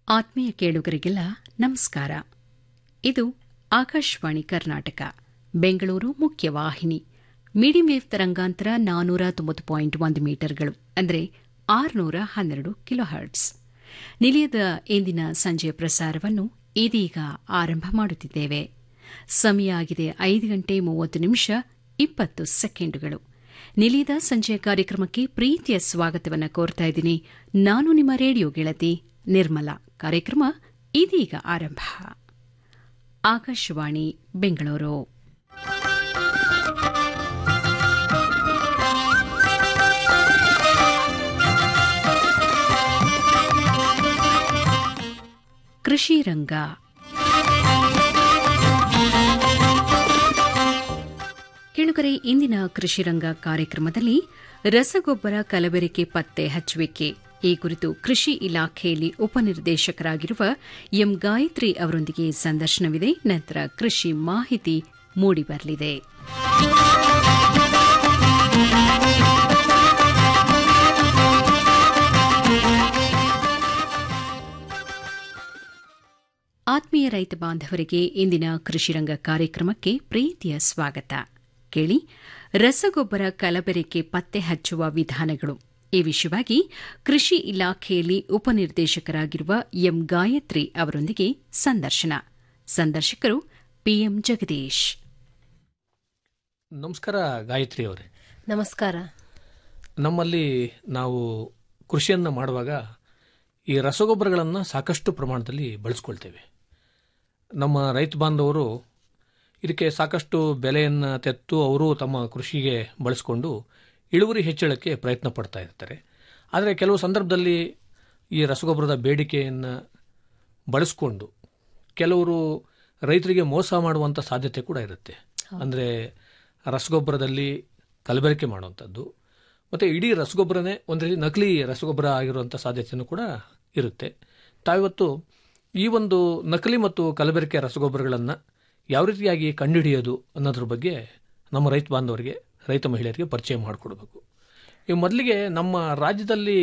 ಆತ್ಮೀಯ ಕೇಳುಗರಿಗೆಲ್ಲ ನಮಸ್ಕಾರ ಇದು ಆಕಾಶವಾಣಿ ಕರ್ನಾಟಕ ಬೆಂಗಳೂರು ಮುಖ್ಯವಾಹಿನಿ ಮೀಡಿಯಂ ವೇವ್ ತರಂಗಾಂತರ ನಾನೂರ ತೊಂಬತ್ತು ಪಾಯಿಂಟ್ ಒಂದು ಮೀಟರ್ಗಳು ಅಂದರೆ ಆರುನೂರ ಹನ್ನೆರಡು ಕಿಲೋಹರ್ಟ್ಸ್ ನಿಲಯದ ಇಂದಿನ ಸಂಜೆಯ ಪ್ರಸಾರವನ್ನು ಇದೀಗ ಆರಂಭ ಮಾಡುತ್ತಿದ್ದೇವೆ ಸಮಯ ಆಗಿದೆ ಐದು ಗಂಟೆ ಮೂವತ್ತು ನಿಮಿಷ ಇಪ್ಪತ್ತು ಸೆಕೆಂಡುಗಳು ನಿಲಯದ ಸಂಜೆಯ ಕಾರ್ಯಕ್ರಮಕ್ಕೆ ಪ್ರೀತಿಯ ಸ್ವಾಗತವನ್ನು ಕೋರ್ತಾ ಇದ್ದೀನಿ ನಾನು ನಿಮ್ಮ ರೇಡಿಯೋ ಗೆಳತಿ ನಿರ್ಮಲಾ ಕಾರ್ಯಕ್ರಮ ಇದೀಗ ಆರಂಭ ಆಕಾಶವಾಣಿ ಬೆಂಗಳೂರು ಕೃಷಿ ರಂಗ ಕೇಳುಗರೆ ಇಂದಿನ ಕೃಷಿ ರಂಗ ಕಾರ್ಯಕ್ರಮದಲ್ಲಿ ರಸಗೊಬ್ಬರ ಕಲಬೆರಕೆ ಪತ್ತೆ ಹಚ್ಚುವಿಕೆ ಈ ಕುರಿತು ಕೃಷಿ ಇಲಾಖೆಯಲ್ಲಿ ಉಪನಿರ್ದೇಶಕರಾಗಿರುವ ಎಂ ಗಾಯತ್ರಿ ಅವರೊಂದಿಗೆ ಸಂದರ್ಶನವಿದೆ ನಂತರ ಕೃಷಿ ಮಾಹಿತಿ ಮೂಡಿಬರಲಿದೆ ಆತ್ಮೀಯ ರೈತ ಬಾಂಧವರಿಗೆ ಇಂದಿನ ಕೃಷಿರಂಗ ಕಾರ್ಯಕ್ರಮಕ್ಕೆ ಪ್ರೀತಿಯ ಸ್ವಾಗತ ಕೇಳಿ ರಸಗೊಬ್ಬರ ಕಲಬೆರಕೆ ಪತ್ತೆ ಹಚ್ಚುವ ವಿಧಾನಗಳು ಈ ವಿಷಯವಾಗಿ ಕೃಷಿ ಇಲಾಖೆಯಲ್ಲಿ ಉಪನಿರ್ದೇಶಕರಾಗಿರುವ ಎಂ ಗಾಯತ್ರಿ ಅವರೊಂದಿಗೆ ಸಂದರ್ಶನ ಸಂದರ್ಶಕರು ಪಿಎಂ ಜಗದೀಶ್ ನಮಸ್ಕಾರ ಗಾಯತ್ರಿ ಅವರೇ ನಮಸ್ಕಾರ ನಮ್ಮಲ್ಲಿ ನಾವು ಕೃಷಿಯನ್ನು ಮಾಡುವಾಗ ಈ ರಸಗೊಬ್ಬರಗಳನ್ನು ಸಾಕಷ್ಟು ಪ್ರಮಾಣದಲ್ಲಿ ಬಳಸ್ಕೊಳ್ತೇವೆ ನಮ್ಮ ರೈತ ಬಾಂಧವರು ಇದಕ್ಕೆ ಸಾಕಷ್ಟು ಬೆಲೆಯನ್ನು ತೆತ್ತು ಅವರು ತಮ್ಮ ಕೃಷಿಗೆ ಬಳಸಿಕೊಂಡು ಇಳುವರಿ ಹೆಚ್ಚಳಕ್ಕೆ ಪ್ರಯತ್ನ ಪಡ್ತಾ ಇರ್ತಾರೆ ಆದರೆ ಕೆಲವು ಸಂದರ್ಭದಲ್ಲಿ ಈ ರಸಗೊಬ್ಬರದ ಬೇಡಿಕೆಯನ್ನು ಬಳಸ್ಕೊಂಡು ಕೆಲವರು ರೈತರಿಗೆ ಮೋಸ ಮಾಡುವಂಥ ಸಾಧ್ಯತೆ ಕೂಡ ಇರುತ್ತೆ ಅಂದರೆ ರಸಗೊಬ್ಬರದಲ್ಲಿ ಕಲಬೆರಕೆ ಮಾಡುವಂಥದ್ದು ಮತ್ತು ಇಡೀ ರಸಗೊಬ್ಬರನೇ ಒಂದು ರೀತಿ ನಕಲಿ ರಸಗೊಬ್ಬರ ಆಗಿರುವಂಥ ಸಾಧ್ಯತೆಯೂ ಕೂಡ ಇರುತ್ತೆ ತಾವಿವತ್ತು ಈ ಒಂದು ನಕಲಿ ಮತ್ತು ಕಲಬೆರಕೆ ರಸಗೊಬ್ಬರಗಳನ್ನು ಯಾವ ರೀತಿಯಾಗಿ ಕಂಡುಹಿಡಿಯೋದು ಅನ್ನೋದ್ರ ಬಗ್ಗೆ ನಮ್ಮ ರೈತ ಬಾಂಧವರಿಗೆ ರೈತ ಮಹಿಳೆಯರಿಗೆ ಪರಿಚಯ ಮಾಡಿಕೊಡ್ಬೇಕು ಈ ಮೊದಲಿಗೆ ನಮ್ಮ ರಾಜ್ಯದಲ್ಲಿ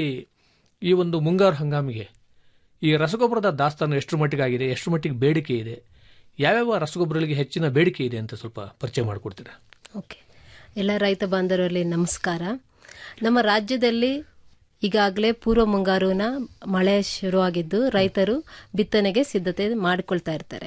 ಈ ಒಂದು ಮುಂಗಾರು ಹಂಗಾಮಿಗೆ ಈ ರಸಗೊಬ್ಬರದ ದಾಸ್ತಾನು ಎಷ್ಟು ಮಟ್ಟಿಗಾಗಿದೆ ಎಷ್ಟು ಮಟ್ಟಿಗೆ ಬೇಡಿಕೆ ಇದೆ ಯಾವ್ಯಾವ ರಸಗೊಬ್ಬರಗಳಿಗೆ ಹೆಚ್ಚಿನ ಬೇಡಿಕೆ ಇದೆ ಅಂತ ಸ್ವಲ್ಪ ಪರಿಚಯ ಮಾಡಿಕೊಡ್ತೀರಾ ಓಕೆ ಎಲ್ಲ ರೈತ ಬಾಂಧವರಲ್ಲಿ ನಮಸ್ಕಾರ ನಮ್ಮ ರಾಜ್ಯದಲ್ಲಿ ಈಗಾಗಲೇ ಪೂರ್ವ ಮುಂಗಾರುನ ಮಳೆ ಶುರುವಾಗಿದ್ದು ರೈತರು ಬಿತ್ತನೆಗೆ ಸಿದ್ಧತೆ ಮಾಡಿಕೊಳ್ತಾ ಇರ್ತಾರೆ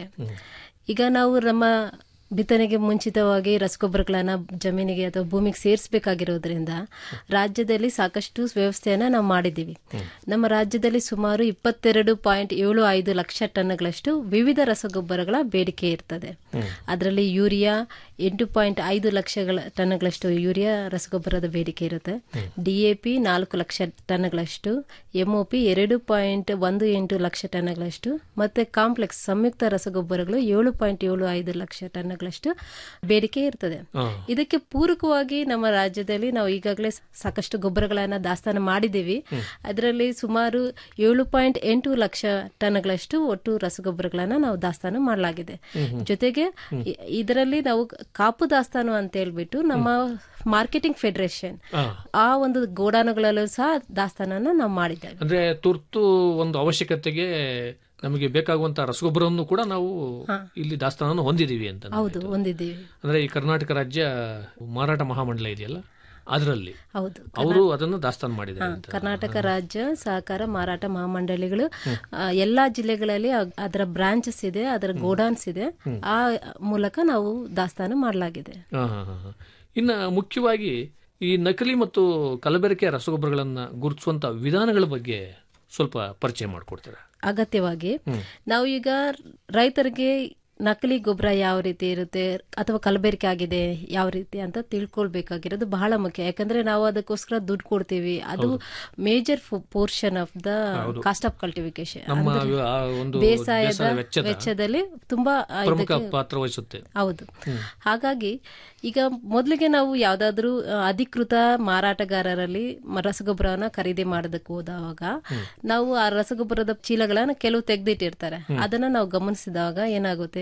ಈಗ ನಾವು ನಮ್ಮ ಬಿತ್ತನೆಗೆ ಮುಂಚಿತವಾಗಿ ರಸಗೊಬ್ಬರಗಳನ್ನ ಜಮೀನಿಗೆ ಅಥವಾ ಭೂಮಿಗೆ ಸೇರಿಸಬೇಕಾಗಿರೋದ್ರಿಂದ ರಾಜ್ಯದಲ್ಲಿ ಸಾಕಷ್ಟು ವ್ಯವಸ್ಥೆಯನ್ನ ನಾವು ಮಾಡಿದ್ದೀವಿ ನಮ್ಮ ರಾಜ್ಯದಲ್ಲಿ ಸುಮಾರು ಇಪ್ಪತ್ತೆರಡು ಪಾಯಿಂಟ್ ಏಳು ಐದು ಲಕ್ಷ ಟನ್ಗಳಷ್ಟು ವಿವಿಧ ರಸಗೊಬ್ಬರಗಳ ಬೇಡಿಕೆ ಇರ್ತದೆ ಅದರಲ್ಲಿ ಯೂರಿಯಾ ಎಂಟು ಪಾಯಿಂಟ್ ಐದು ಲಕ್ಷಗಳ ಟನ್ಗಳಷ್ಟು ಯೂರಿಯಾ ರಸಗೊಬ್ಬರದ ಬೇಡಿಕೆ ಇರುತ್ತೆ ಡಿಎಪಿ ನಾಲ್ಕು ಲಕ್ಷ ಟನ್ಗಳಷ್ಟು ಎಂಒಪಿ ಎರಡು ಪಾಯಿಂಟ್ ಒಂದು ಎಂಟು ಲಕ್ಷ ಟನ್ಗಳಷ್ಟು ಮತ್ತೆ ಕಾಂಪ್ಲೆಕ್ಸ್ ಸಂಯುಕ್ತ ರಸಗೊಬ್ಬರಗಳು ಏಳು ಪಾಯಿಂಟ್ ಏಳು ಐದು ಲಕ್ಷ ಟನ್ಗಳಷ್ಟು ಬೇಡಿಕೆ ಇರ್ತದೆ ಇದಕ್ಕೆ ಪೂರಕವಾಗಿ ನಮ್ಮ ರಾಜ್ಯದಲ್ಲಿ ನಾವು ಈಗಾಗಲೇ ಸಾಕಷ್ಟು ಗೊಬ್ಬರಗಳನ್ನ ದಾಸ್ತಾನು ಮಾಡಿದ್ದೀವಿ ಅದರಲ್ಲಿ ಸುಮಾರು ಏಳು ಪಾಯಿಂಟ್ ಎಂಟು ಲಕ್ಷ ಟನ್ಗಳಷ್ಟು ಒಟ್ಟು ರಸಗೊಬ್ಬರಗಳನ್ನ ನಾವು ದಾಸ್ತಾನು ಮಾಡಲಾಗಿದೆ ಜೊತೆಗೆ ಇ- ಇದರಲ್ಲಿ ನಾವು ಕಾಪು ದಾಸ್ತಾನು ಅಂತ ಹೇಳ್ಬಿಟ್ಟು ನಮ್ಮ ಮಾರ್ಕೆಟಿಂಗ್ ಫೆಡರೇಷನ್ ಆ ಒಂದು ಗೋಡಾನುಗಳಲ್ಲೂ ಸಹ ದಾಸ್ತಾನನ್ನ ನಾವು ಮಾಡಿದ್ದೇವೆ ಅಂದ್ರೆ ತುರ್ತು ಒಂದು ಅವಶ್ಯಕತೆಗೆ ನಮಗೆ ಬೇಕಾಗುವಂತಹ ರಸಗೊಬ್ಬರವನ್ನು ಕೂಡ ನಾವು ಇಲ್ಲಿ ದಾಸ್ತಾನನ್ನು ಹೊಂದಿದ್ದೀವಿ ಅಂತ ನಾನು ಹೌದು ಹೊಂದಿದ್ದೀವಿ ಅಂದ್ರೆ ಈ ಕರ್ನಾಟಕ ರಾಜ್ಯ ಮಾರಾಟ ಮಹಾಮಂಡಲ ಇದೆಯಲ್ಲ ಅದರಲ್ಲಿ ಹೌದು ಅವರು ಅದನ್ನು ದಾಸ್ತಾನು ಮಾಡಿದ್ದಾರೆ ಅಂತ ಕರ್ನಾಟಕ ರಾಜ್ಯ ಸಹಕಾರ ಮಾರಾಟ ಮಹಾಮಂಡಳಿಗಳು ಆ, ಎಲ್ಲಾ ಜಿಲ್ಲೆಗಳಲ್ಲಿ ಅ- ಅದರ ಬ್ರಾಂಚಸ್ ಇದೆ ಅದರ ಗೋಡಾನ್ಸ್ ಇದೆ ಆ ಮೂಲಕ ನಾವು ದಾಸ್ತಾನು ಮಾಡಲಾಗಿದೆ ಹಾ, ಹಾ, ಹಾ, ಹಾ. ಇನ್ನ ಮುಖ್ಯವಾಗಿ ಈ ನಕಲಿ ಮತ್ತು ಕಲಬೆರಕೆ ರಸಗೊಬ್ಬರಗಳನ್ನ ಗುರುತಿಸುವಂತ ವಿಧಾನಗಳ ಬಗ್ಗೆ ಸ್ವಲ್ಪ ಪರಿಚಯ ಮಾಡಿಕೊಡ್ತೀರಾ ಅಗತ್ಯವಾಗಿ ನಾವು ಈಗ ರೈತರಿಗೆ ನಕಲಿ ಗೊಬ್ಬರ ಯಾವ ರೀತಿ ಇರುತ್ತೆ ಅಥವಾ ಕಲಬೆರಕೆ ಆಗಿದೆ ಯಾವ ರೀತಿ ಅಂತ ತಿಳ್ಕೊಳ್ಬೇಕಾಗಿರೋದು ಬಹಳ ಮುಖ್ಯ ಯಾಕಂದ್ರೆ ನಾವು ಅದಕ್ಕೋಸ್ಕರ ದುಡ್ಡು ಕೊಡ್ತೀವಿ ಅದು major portion of the cost of cultivation ನಮ್ಮ ಆ ಒಂದು ಬೇಸಾಯದ ಬೇಸಾಯ ವೆಚ್ಚದ ವೆಚ್ಚದಲ್ಲಿ ತುಂಬಾ ಆ, ಪ್ರಮುಖ ಇದಕ್ಕೆ- ಪಾತ್ರ ವಹಿಸುತ್ತೆ ಹೌದು ಹಾಗಾಗಿ ಈಗ ಮೊದಲಿಗೆ ನಾವು ಯಾವ್ದಾದ್ರು ಆ, ಅಧಿಕೃತ ಮಾರಾಟಗಾರರಲ್ಲಿ ಮ- ರಸಗೊಬ್ಬರವನ್ನ ಖರೀದಿ ಮಾಡೋದಕ್ಕೆ ಹೋದಾಗ ನಾವು ಆ ರಸಗೊಬ್ಬರದ ಚೀಲಗಳನ್ನ ಕೆಲವು ತೆಗೆದಿಟ್ಟಿರ್ತಾರೆ ಅದನ್ನ ನಾವು ಗಮನಿಸಿದಾಗ ಏನಾಗುತ್ತೆ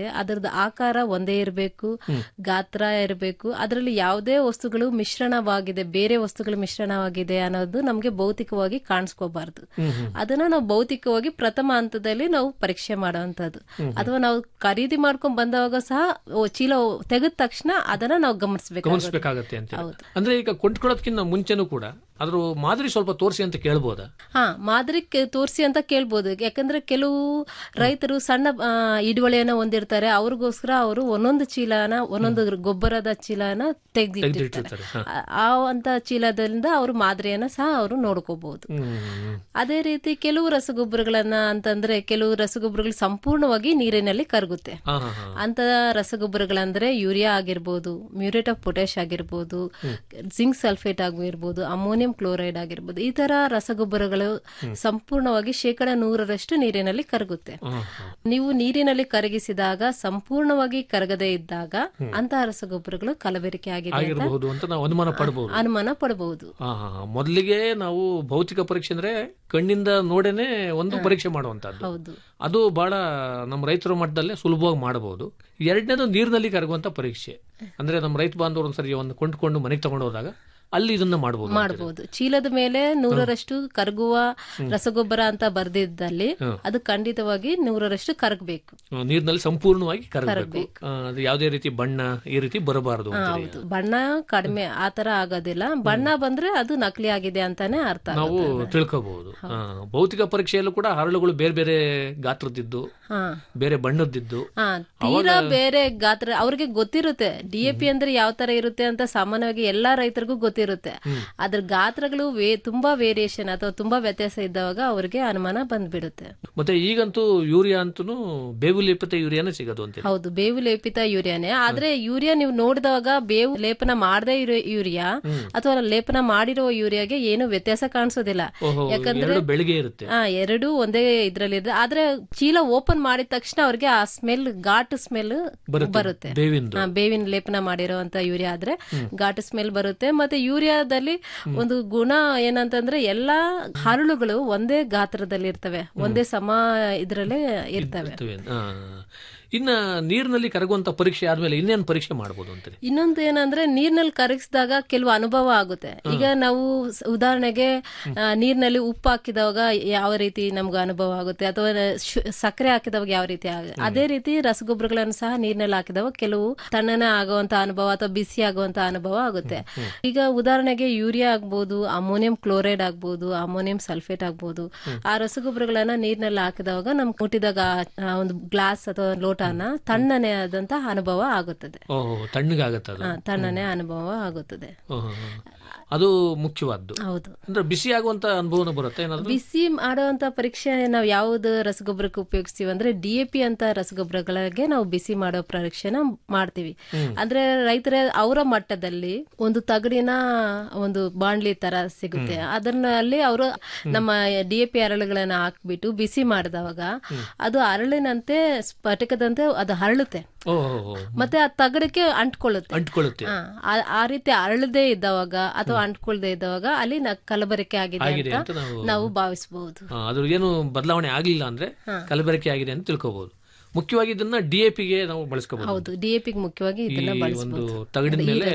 ಅದರದ್ದು ಆಕಾರ ಒಂದೇ ಇರಬೇಕು ಗಾತ್ರ ಇರಬೇಕು ಅದರಲ್ಲಿ ಯಾವುದೇ ವಸ್ತುಗಳು ಮಿಶ್ರಣವಾಗಿದೆ ಬೇರೆ ವಸ್ತುಗಳು ಮಿಶ್ರಣವಾಗಿದೆ ಅನ್ನೋದು ನಮಗೆ ಭೌತಿಕವಾಗಿ ಕಾಣಿಸ್ಕೋಬಾರ್ದು ಅದನ್ನ ನಾವು ಭೌತಿಕವಾಗಿ ಪ್ರಥಮ ಹಂತದಲ್ಲಿ ನಾವು ಪರೀಕ್ಷೆ ಮಾಡುವಂತದ್ದು ಅಥವಾ ನಾವು ಖರೀದಿ ಮಾಡ್ಕೊಂಡ್ ಬಂದವಾಗ ಸಹ ಓ, ಚೀಲ ತೆಗೆದ ತಕ್ಷಣ ಅದನ್ನ ನಾವು ಗಮನಿಸಬೇಕು ಗಮನಿಸಬೇಕಾಗತ್ತೆ ಅಂತ ಅಂದ್ರೆ ಈಗ ಕೊಂಡ್ಕೊಳ್ಳೋದಕ್ಕಿಂತ ಮುಂಚೆನೂ ಕೂಡ ಅದ್ರ ಮಾದರಿ ಸ್ವಲ್ಪ ತೋರಿಸಿ ಅಂತ ಕೇಳ್ಬೋದಾ ಹಾ ಮಾದರಿ ಕೆ- ತೋರಿಸಿ ಅಂತ ಕೇಳ್ಬೋದು ಯಾಕಂದ್ರೆ ಕೆಲವು ರೈತರು ಸಣ್ಣ ಆ, ಹಿಡುವಳಿಯನ್ನ ಹೊಂದಿರ್ತಾರೆ ಅವ್ರಿಗೋಸ್ಕರ ಅವರು ಒಂದೊಂದು ಚೀಲನ ಒಂದೊಂದು ಗೊಬ್ಬರದ ಚೀಲನ ತೆಗೆದಿಟ್ಟಿರ್ತಾರೆ ತೆಗ್ದಿಟ್ಟಿರ್ತಾರೆ. ಹಾ. ಆ ಅಂತ ಚೀಲದಿಂದ ಅವರು ಮಾದರಿಯನ್ನ ಸಹ ಅವರು ನೋಡ್ಕೋಬಹುದು ಹ್ಮ್, ಹ್ಮ್, ಹ್ಮ್. ಅದೇ ರೀತಿ ಕೆಲವು ರಸಗೊಬ್ಬರಗಳನ್ನ ಅಂತಂದ್ರೆ ಕೆಲವು ರಸಗೊಬ್ಬರಗಳು ಸಂಪೂರ್ಣವಾಗಿ ನೀರಿನಲ್ಲಿ ಕರಗುತ್ತೆ ಹಾ ಹಾ ಹಾ ಅಂತ ರಸಗೊಬ್ಬರಗಳಂದ್ರೆ ಯೂರಿಯಾ ಆಗಿರ್ಬೋದು ಮ್ಯೂರೇಟ್ ಆಫ್ ಪೊಟ್ಯಾಶ್ ಆಗಿರ್ಬೋದು ಜಿಂಕ್ ಸಲ್ಫೇಟ್ ಆಗಿರ್ಬೋದು ಅಮೋನಿಯಂ ಕ್ಲೋರೈಡ್ ಆಗಿರ್ಬೋದು ಈ ತರ ರಸಗೊಬ್ಬರಗಳು ಸಂಪೂರ್ಣವಾಗಿ ಶೇಕಡ ನೂರರಷ್ಟು ನೀರಿನಲ್ಲಿ ಕರಗುತ್ತೆ ಹಾ, ಹಾ. ನೀವು ನೀರಿನಲ್ಲಿ ಕರಗಿಸಿದಾಗ ಸಂಪೂರ್ಣವಾಗಿ ಕರಗದೇ ಇದ್ದಾಗ ಅಂತಹ ರಸಗೊಬ್ಬರಗಳು ಕಲಬೆರಕೆ ಆಗಿದೆ ಅಂತ ಆಗಿರಬಹುದು ಅಂತ ನಾವು ಅನುಮಾನ ಪಡಬಹುದು ಅನುಮಾನ ಪಡಬಹುದು ಹಾ ಹಾ ಹಾ. ಮೊದಲಿಗೆ ನಾವು ಭೌತಿಕ ಪರೀಕ್ಷೆ ಅಂದ್ರೆ ಕಣ್ಣಿಂದ ನೋಡೇನೆ ಒಂದು ಪರೀಕ್ಷೆ ಮಾಡುವಂತದ್ದು ಹೌದು ಅದು ಬಹಳ ನಮ್ಮ ರೈತರ ಮಟ್ಟದಲ್ಲೇ ಸುಲಭವಾಗಿ ಮಾಡಬಹುದು ಎರಡನೇದು ನೀರಿನಲ್ಲಿ ಕರಗುವಂತ ಪರೀಕ್ಷೆ ಅಂದ್ರೆ ನಮ್ಮ ರೈತ ಬಾಂಧವರು ಒಂದ್ಸರಿ ಒಂದು ಕೊಂಡ್ಕೊಂಡು ಮನೆಗೆ ತಗೊಂಡು ಹೋದಾಗ ಅಲ್ಲಿ ಇದನ್ನ ಮಾಡಬಹುದು ಮಾಡಬಹುದು ಚೀಲದ ಮೇಲೆ ನೂರರಷ್ಟು ಕರಗುವ ರಸಗೊಬ್ಬರ ಅಂತ ಬರ್ದಿದ್ದಲ್ಲಿ ಅದು ಖಂಡಿತವಾಗಿ ನೂರರಷ್ಟು ಕರಗಬೇಕು ನೀರಿನಲ್ಲಿ ಸಂಪೂರ್ಣವಾಗಿ ಕರಗಬೇಕು ಆ, ಅದು ಯಾವುದೇ ರೀತಿ ಬಣ್ಣ ಈ ರೀತಿ ಬರಬಾರದು ಅಂತೀರಿ. ಹೌದು ಬಣ್ಣ ಕಡಿಮೆ ಆತರ ಆಗೋದಿಲ್ಲ ಬಣ್ಣ ಬಂದ್ರೆ ಅದು ನಕಲಿ ಆಗಿದೆ ಅಂತಾನೆ ಅರ್ಥ ನಾವು ತಿಳ್ಕೋಬಹುದು ಆ, ಭೌತಿಕ ಪರೀಕ್ಷೆಯಲ್ಲೂ ಕೂಡ ಹರಳುಗಳು ಬೇರೆ ಬೇರೆ ಗಾತ್ರದಿದ್ದು ಹಾ ಬೇರೆ ಬಣ್ಣದ್ದಿದ್ದು ಹಾ ತೀರಾ ಬೇರೆ ಗಾತ್ರ ಅವ್ರಿಗೆ ಗೊತ್ತಿರುತ್ತೆ ಡಿ ಎ ಪಿ ಅಂದ್ರೆ ಯಾವ ತರ ಇರುತ್ತೆ ಅಂತ ಸಾಮಾನ್ಯವಾಗಿ ಎಲ್ಲಾ ರೈತರಿಗೂ ಗೊತ್ತಿರುತ್ತೆ ಅದ್ರ ಗಾತ್ರಗಳು ವೇ ತುಂಬಾ ವೇರಿಯೇಷನ್ ಅಥವಾ ತುಂಬಾ ವ್ಯತ್ಯಾಸ ಇದ್ದಾಗ ಅವ್ರಿಗೆ ಅನುಮಾನ ಬಂದ್ಬಿಡುತ್ತೆ ಮತ್ತೆ ಈಗಂತೂ ಯೂರಿಯಾ ಅಂತೂ ಬೇವು ಲೇಪಿತ ಯೂರಿಯಾನೇ ಸಿಗೋದು ಅಂತೀರಿ ಹೌದು ಬೇವು ಲೇಪಿತ ಯೂರಿಯಾನೇ ಆದ್ರೆ ಯೂರಿಯಾ ನೀವು ನೋಡಿದಾಗ ಬೇವು ಲೇಪನ ಮಾಡದೇ ಇರೋ ಯೂರಿಯಾ ಅಥವಾ ಲೇಪನ ಮಾಡಿರೋ ಯೂರಿಯಾಗೆ ಏನು ವ್ಯತ್ಯಾಸ ಕಾಣಿಸೋದಿಲ್ಲ ಓಹೋ ಯಾಕಂದ್ರೆ ಎರಡು ಬೆಳಿಗ್ಗೆ ಇರುತ್ತೆ ಆ ಎರಡು ಒಂದೇ ಇದ್ರಲ್ಲಿ ಇದೆ ಆದ್ರೆ ಚೀಲ ಓಪನ್ ಮಾಡಿದ ತಕ್ಷಣ ಅವ್ರಿಗೆ ಆ ಸ್ಮೆಲ್ ಘಾಟ್ ಸ್ಮೆಲ್ ಬರುತ್ತೆ ಬೇವಿಂದು ಆ, ಬೇವಿನ ಲೇಪನ ಮಾಡಿರುವಂತ ಯೂರಿಯಾ ಆದ್ರೆ ಘಾಟ್ ಸ್ಮೆಲ್ ಬರುತ್ತೆ ಮತ್ತೆ ಯೂರಿಯಾದಲ್ಲಿ ಒಂದು ಗುಣ ಏನಂತಂದ್ರೆ ಎಲ್ಲಾ ಹರಳುಗಳು ಒಂದೇ ಗಾತ್ರದಲ್ಲಿ ಇರ್ತವೆ ಒಂದೇ ಸಮ ಇದ್ರಲ್ಲೇ ಇರ್ತವೆ ಇರ್ತವೆ. ಆ. ಇನ್ನ ನೀರಿನಲ್ಲಿ ಕರಗುವಂತ ಪರೀಕ್ಷೆ ಆದ್ಮೇಲೆ ಇನ್ನೇನು ಪರೀಕ್ಷೆ ಮಾಡಬಹುದು ಅಂತೀರಿ ಇನ್ನೊಂದು ಏನಂದ್ರೆ ನೀರ್ನಲ್ಲಿ ಕರಗಿಸಿದಾಗ ಕೆಲವು ಅನುಭವ ಆಗುತ್ತೆ ಈಗ ನಾವು ಸ್- ಉದಾಹರಣೆಗೆ ಆ, ನೀರ್ನಲ್ಲಿ ಉಪ್ಪು ಹಾಕಿದಾಗ ಯಾವ ರೀತಿ ನಮ್ಗೆ ಅನುಭವ ಆಗುತ್ತೆ ಅಥವಾ ಶು- ಸಕ್ಕರೆ ಹಾಕಿದವಾಗ ಯಾವ ರೀತಿ ಆಗುತ್ತೆ ಅದೇ ರೀತಿ ರಸಗೊಬ್ಬರಗಳನ್ನು ಸಹ ನೀರ್ನಲ್ಲಿ ಹಾಕಿದವಾಗ ಕೆಲವು ತಣ್ಣನೆ ಆಗುವಂತ ಅನುಭವ ಅಥವಾ ಬಿಸಿ ಆಗುವಂತ ಅನುಭವ ಆಗುತ್ತೆ ಈಗ ಉದಾಹರಣೆಗೆ ಯೂರಿಯಾ ಆಗ್ಬೋದು ಅಮೋನಿಯಂ ಕ್ಲೋರೈಡ್ ಆಗ್ಬೋದು ಅಮೋನಿಯಂ ಸಲ್ಫೇಟ್ ಆಗ್ಬೋದು ಆ ರಸಗೊಬ್ಬರಗಳನ್ನ ನೀರ್ನಲ್ಲಿ ಹಾಕಿದವಾಗ ನಮ್ಗೆ ಮುಟ್ಟಿದಾಗ ಆ ಒಂದು ಗ್ಲಾಸ್ ಅಥವಾ ಲೋಟನ ತಣ್ಣನೆ ಆದಂತ ಅನುಭವ ಆಗುತ್ತದೆ ಓಹೋ ತಣ್ಣಗಾಗತ್ತೆ ಅದು ಆ, ತಣ್ಣನೆ ಅನುಭವ ಆಗುತ್ತದೆ ಓಹೋ, ಹೋ. ಅದು ಮುಖ್ಯವಾದ್ದು ಹೌದು ಅಂದ್ರೆ ಬಿಸಿ ಆಗುವಂತ ಅನುಭವನ ಬರುತ್ತೆ ಏನಾದ್ರು ಬಿಸಿ ಮಾಡುವಂತ ಪರೀಕ್ಷೆ ನಾವು ಯಾವ್ದು ರಸಗೊಬ್ಬರಕ್ಕೆ ಉಪಯೋಗಿಸ್ತೀವಿ ಅಂದ್ರೆ ಡಿ ಎ ಪಿ ಅಂತ ರಸಗೊಬ್ಬರಗಳಿಗೆ ನಾವು ಬಿಸಿ ಮಾಡೋ ಪರೀಕ್ಷೆನ ಮಾಡ್ತೀವಿ ಅಂದ್ರೆ ರೈತರ ಅವರ ಮಟ್ಟದಲ್ಲಿ ಒಂದು ತಗಡಿನ ಒಂದು ಬಾಣ್ಲಿ ತರ ಸಿಗುತ್ತೆ ಅದರಲ್ಲಿ ಅವರು ನಮ್ಮ ಡಿ ಎ ಪಿ ಅರಳುಗಳನ್ನ ಹಾಕ್ಬಿಟ್ಟು ಬಿಸಿ ಮಾಡಿದವಾಗ ಅದು ಅರಳಿನಂತೆ ಸ್ಫಟಿಕದಂತೆ ಅದು ಹರಳುತ್ತೆ ಓಹೋ ಮತ್ತೆ ಆ ತಗಡಕ್ಕೆ ಅಂಟ್ಕೊಳ್ಳುತ್ತೆ ಅಂಟ್ಕೊಳ್ಳುತ್ತೆ ಆ, ಆ- ಆ ರೀತಿ ಅರಳದೆ ಇದ್ದವಾಗ ಅಥವಾ ಅಂಟ್ಕೊಳ್ದೆ ಇದ್ದವಾಗ ಅಲ್ಲಿ ನ- ಕಲಬೆರಕೆ ಆಗಿದೆ ಆಗಿದೆ ಅಂತ ಅಂತ ನಾವು ನಾವು ಭಾವಿಸಬಹುದು ಆ, ಅದ್ರ ಏನು ಬದಲಾವಣೆ ಆಗ್ಲಿಲ್ಲ ಅಂದ್ರೆ ಕಲಬೆರಕೆ ಆಗಿದೆ ಅಂತ ತಿಳ್ಕೊಬಹುದು ಮುಖ್ಯವಾಗಿ ಇದನ್ನ ಡಿಎಪಿಗೆ ನಾವು ಬಳಸ್ಕೋಬಹುದು ಹೌದು ಡಿಎಪಿಗೆ ಮುಖ್ಯವಾಗಿ ಈ ಇದನ್ನ ಒಂದು ಬಳಸಬಹುದು ತಗಡಿನ ಮೇಲೆ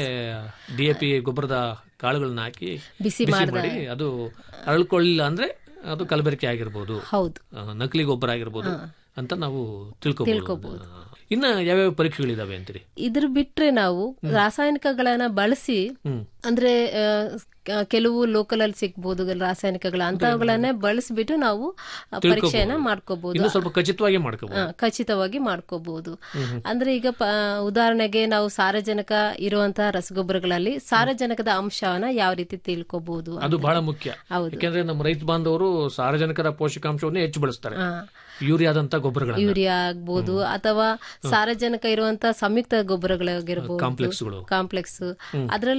ಡಿಎಪಿ ಗೊಬ್ಬರದ ಕಾಳುಗಳನ್ನ ಹಾಕಿ ಬಿಸಿ ಬಿಸಿ ಮಾಡಿ ಅದು ಅರಳ್ಕೊಳ್ಳಿಲ್ಲ ಅಂದ್ರೆ ಅದು ಕಲಬೆರಕೆ ಆಗಿರ್ಬೋದು ಹೌದು ಆ, ನಕಲಿ ಗೊಬ್ಬರ ಆಗಿರ್ಬೋದು ಅಂತ ನಾವು ತಿಳ್ಕೊಬಹುದು ಇನ್ನ ಯಾವ್ಯಾವ ಪರೀಕ್ಷೆಗಳಿದಾವೆ ಅಂತೀರಿ ಇದ್ರ ಬಿಟ್ರೆ ನಾವು ರಾಸಾಯನಿಕಗಳನ್ನ ಬಳಸಿ ಹ್ಮ್ ಅಂದ್ರೆ ಆ, ಕ- ಕೆಲವು ಲೋಕಲ್ ಅಲ್ಲಿ ಸಿಗ್ಬೋದು ರಾಸಾಯನಿಕಗಳ ಅಂತವುಗಳನ್ನೇ ಬಳಸಿಬಿಟ್ಟು ನಾವು ಆ, ಪರೀಕ್ಷೆಯನ್ನ ಮಾಡ್ಕೋಬಹುದು ಇನ್ನು ಸ್ವಲ್ಪ ಖಚಿತವಾಗಿ ಮಾಡ್ಕೋಬಹುದು ಆ, ಖಚಿತವಾಗಿ ಮಾಡ್ಕೋಬಹುದು ಅಂದ್ರೆ ಈಗ ಪ- ಉದಾಹರಣೆಗೆ ನಾವು ಸಾರಜನಕ ಇರುವಂತಹ ರಸಗೊಬ್ಬರಗಳಲ್ಲಿ ಸಾರಜನಕದ ಅಂಶವನ್ನ ಯಾವ ರೀತಿ ತಿಳ್ಕೋಬಹುದು ಅದು ಬಹಳ ಮುಖ್ಯ ಹೌದು. ಯಾಕೆಂದ್ರೆ ನಮ್ಮ ರೈತ ಬಾಂಧವರು ಸಾರಜನಕರ ಪೋಷಕಾಂಶವನ್ನೇ ಹೆಚ್ಚು ಬಳಸ್ತಾರೆ ಆ, ಯೂರಿಯಾದಂತ ಗೊಬ್ಬರಗಳನ್ನ ಯೂರಿಯಾ ಆಗ್ಬೋದು ಅಥವಾ ಸಾರಜನಕ ಇರುವಂತ ಸಂಯುಕ್ತ ಗೊಬ್ಬರಗಳಾಗಿರ್ಬೋದು ಕಾಂಪ್ಲೆಕ್ಸ್ಗಳು ಕಾಂಪ್ಲೆಕ್ಸ್ ಅದರಲ್ಲಿ ಅಮೋನಿಯಂ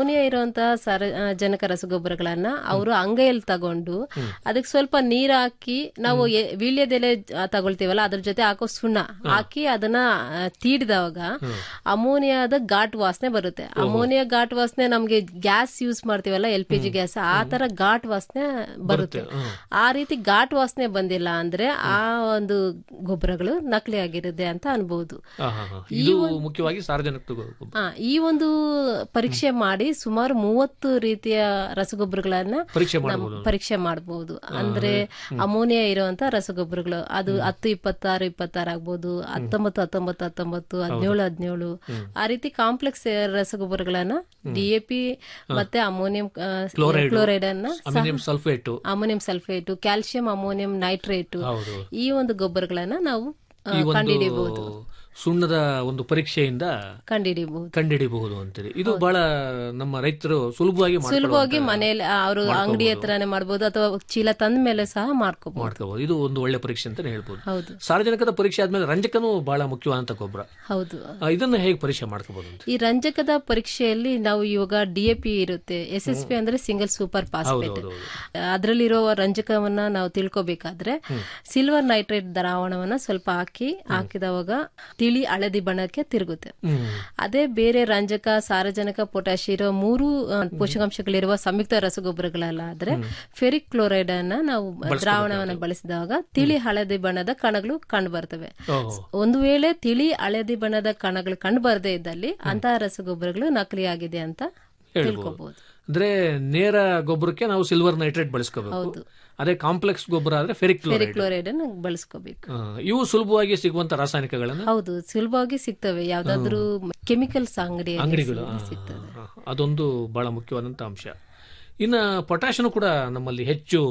ಅಮೋನಿಯಾ ಇರುವಂತಹ ಸಾರಜನಕ ರಸಗೊಬ್ಬರಗಳನ್ನ ಅವರು ಅಂಗೈಯಲ್ಲಿ ತಗೊಂಡು ಅದಕ್ಕೆ ಸ್ವಲ್ಪ ನೀರ್ ಹಾಕಿ ನಾವು ಎ- ವೀಳ್ಯದೆಲೆ ಆ, ತಗೊಳ್ತೀವಲ್ಲ ಅದ್ರ ಜೊತೆ ಹಾಕೋ ಸುಣ್ಣ ಹಾಕಿ ಅದನ್ನ ಆ, ತೀಡಿದವಾಗ ಅಮೋನಿಯಾದ ಘಾಟ್ ವಾಸನೆ ಬರುತ್ತೆ ಅಮೋನಿಯಾ ಘಾಟ್ ವಾಸನೆ ನಮ್ಗೆ ಗ್ಯಾಸ್ ಯೂಸ್ ಮಾಡ್ತೀವಲ್ಲ ಎಲ್ ಪಿ ಜಿ ಗ್ಯಾಸ್ ಆ ತರ ಘಾಟ್ ವಾಸನೆ ಬರುತ್ತೆ ಆ ರೀತಿ ಘಾಟ್ ವಾಸನೆ ಬಂದಿಲ್ಲ ಅಂದ್ರೆ ಆ ಒಂದು ಗೊಬ್ಬರಗಳು ನಕಲಿ ಆಗಿರುತ್ತೆ ಅಂತ ಅನ್ಬೋದು ಹಾ, ಹಾ, ಹಾ. ಇದು ಮುಖ್ಯವಾಗಿ ಸಾರ್ವಜನಿಕ ಗೊಬ್ಬರ. ಆ, ಈ ಒಂದು ಪರೀಕ್ಷೆ ಮಾಡಿ ಸುಮಾರು ಮೂವತ್ತು ರೀತಿಯ ರಸಗೊಬ್ಬರಗಳನ್ನ ಪರೀಕ್ಷೆ ನಮ್ ಮಾಡಬಹುದು ಪರೀಕ್ಷೆ ಮಾಡಬಹುದು ಅಂದ್ರೆ ಅಮೋನಿಯಾ ಇರುವಂತ ರಸಗೊಬ್ಬರಗಳು ಅದು ಹತ್ತು ಇಪ್ಪತ್ತಾರು ಇಪ್ಪತ್ತಾರು ಆಗ್ಬೋದು ಹತ್ತೊಂಬತ್ತು ಹತ್ತೊಂಬತ್ತು ಹತ್ತೊಂಬತ್ತು ಹದಿನೇಳು ಹದಿನೇಳು ಆ ರೀತಿ ಕಾಂಪ್ಲೆಕ್ಸ್ ರಸಗೊಬ್ಬರಗಳನ್ನ ಡಿಎಪಿ ಮತ್ತೆ ಅಮೋನಿಯಂ Chloride. ಕ್ಲೋರೈಡ್ ಅನ್ನ ಅಮಿನಿಯಂ sulphate ammonium sulphate calcium ammonium nitrate ಹೌದು ಈ ಒಂದು ಗೊಬ್ಬರಗಳನ್ನ ನಾವು ಆ, ಈ ಒಂದು ಕಂಡುಹಿಡಿಯಬಹುದು ಸುಣ್ಣದ ಒಂದು ಪರೀಕ್ಷೆಯಿಂದ ಕಂಡುಹಿಡಿಯಬಹುದು ಕಂಡುಹಿಡಿಬಹುದು ಅಂತೀರಿ ಇದು ಬಹಳ ನಮ್ಮ ರೈತರು ಸುಲಭವಾಗಿ ಮಾಡ್ಕೊಳ್ಳುವಂತ- ಸುಲಭವಾಗಿ ಮನೆಯಲ್ಲಿ ಅವರು ಅಂಗಡಿ ಹತ್ರನೇ ಮಾಡ್ಬೋದು ಅಥವಾ ಚೀಲ ತಂದ ಮೇಲೆ ಸಹ ಮಾಡ್ಕೋಬಹುದು ಮಾಡ್ಕೋಬಹುದು ಇದು ಒಂದು ಒಳ್ಳೆ ಪರೀಕ್ಷೆ ಅಂತಾನೆ ಹೇಳ್ಬೋದು ಹೌದು ಸಾರ್ವಜನಿಕದ ಪರೀಕ್ಷೆ ಆದ್ಮೇಲೆ ರಂಜಕನೂ ಬಹಳ ಮುಖ್ಯವಾದಂತ ಗೊಬ್ಬರ ಹೌದು ಆ, ಇದನ್ನ ಹೇಗೆ ಪರೀಕ್ಷೆ ಮಾಡ್ಕೋಬಹುದು ಅಂತ ಈ ರಂಜಕದ ಪರೀಕ್ಷೆಯಲ್ಲಿ ನಾವು ಇವಾಗ ಡಿಎಪಿ ಇರುತ್ತೆ ಎಸ್ ಎಸ್ ಪಿ ಅಂದ್ರೆ ಸಿಂಗಲ್ ಸೂಪರ್ ಫಾಸ್ಫೇಟ್ ಹೌದು, ಅದರಲ್ಲಿರೋ ರಂಜಕವನ್ನ ನಾವು ತಿಳ್ಕೊಬೇಕಾದ್ರೆ ಸಿಲ್ವರ್ ನೈಟ್ರೇಟ್ ದ್ರಾವಣವನ್ನ ಸ್ವಲ್ಪ ಹಾಕಿ ಹಾಕಿದವಾಗ ತಿಳಿ ಹಳದಿ ಬಣ್ಣಕ್ಕೆ ತಿರುಗುತ್ತೆ ಹ್ಮ್ ಅದೇ ಬೇರೆ ರಂಜಕ ಸಾರಜನಕ ಪೊಟ್ಯಾಶ್ ಇರೋ ಮೂರು ಆ, ಪೋಷಕಾಂಶಗಳಿರುವ ಸಂಯುಕ್ತ ರಸಗೊಬ್ಬರಗಳಲ್ಲಾದ್ರೆ ಫೆರಿಕ್ ಕ್ಲೋರೈಡ್ ಅನ್ನ ನಾವು ದ್ರಾವಣವನ್ನ ಬಳಸಿದಾಗ ತಿಳಿ ಹಳದಿ ಬಣ್ಣದ ಕಣಗಳು ಕಂಡು ಬರ್ತವೆ ಓಹೋ ಒಂದು ವೇಳೆ ತಿಳಿ ಹಳದಿ ಬಣ್ಣದ ಕಣಗಳು ಕಂಡು ಬರದೇ ಇದ್ದಲ್ಲಿ ಅಂತಹ ರಸಗೊಬ್ಬರಗಳು ನಕಲಿಯಾಗಿದೆ ಅಂತ ತಿಳ್ಕೊಬಹುದು ಅಂದ್ರೆ ನೇರ ಗೊಬ್ಬರಕ್ಕೆ ನಾವು ಸಿಲ್ವರ್ ನೈಟ್ರೇಟ್ ಬಳಸ್ಕೋಬೇಕು ಹೌದು ಅದೇ ಕಾಂಪ್ಲೆಕ್ಸ್ ಗೊಬ್ಬರ ಆದ್ರೆ ಫೆರಿಕ್ ಕ್ಲೋರೈಡ್ ಕ್ಲೋರೈಡ್ ಅನ್ನು ಬಳಸ್ಕೋಬೇಕು ಇವು ಸುಲಭವಾಗಿ ಸಿಗುವಂತ ರಾಸಾಯನಿಕಗಳನ್ನ ಹೌದು ಸುಲಭವಾಗಿ ಸಿಗ್ತವೆ ಯಾವ್ದಾದ್ರು ಕೆಮಿಕಲ್ಸ್ ಅಂಗಡಿ ಅಂಗಡಿಗಳು ಆ, ಸಿಗ್ತದೆ ಆ, ಅದೊಂದು ಬಹಳ ಮುಖ್ಯವಾದಂತ ಅಂಶ ಇನ್ನ ಪೊಟ್ಯಾಷನು ಕೂಡ ನಮ್ಮಲ್ಲಿ ಹೆಚ್ಚು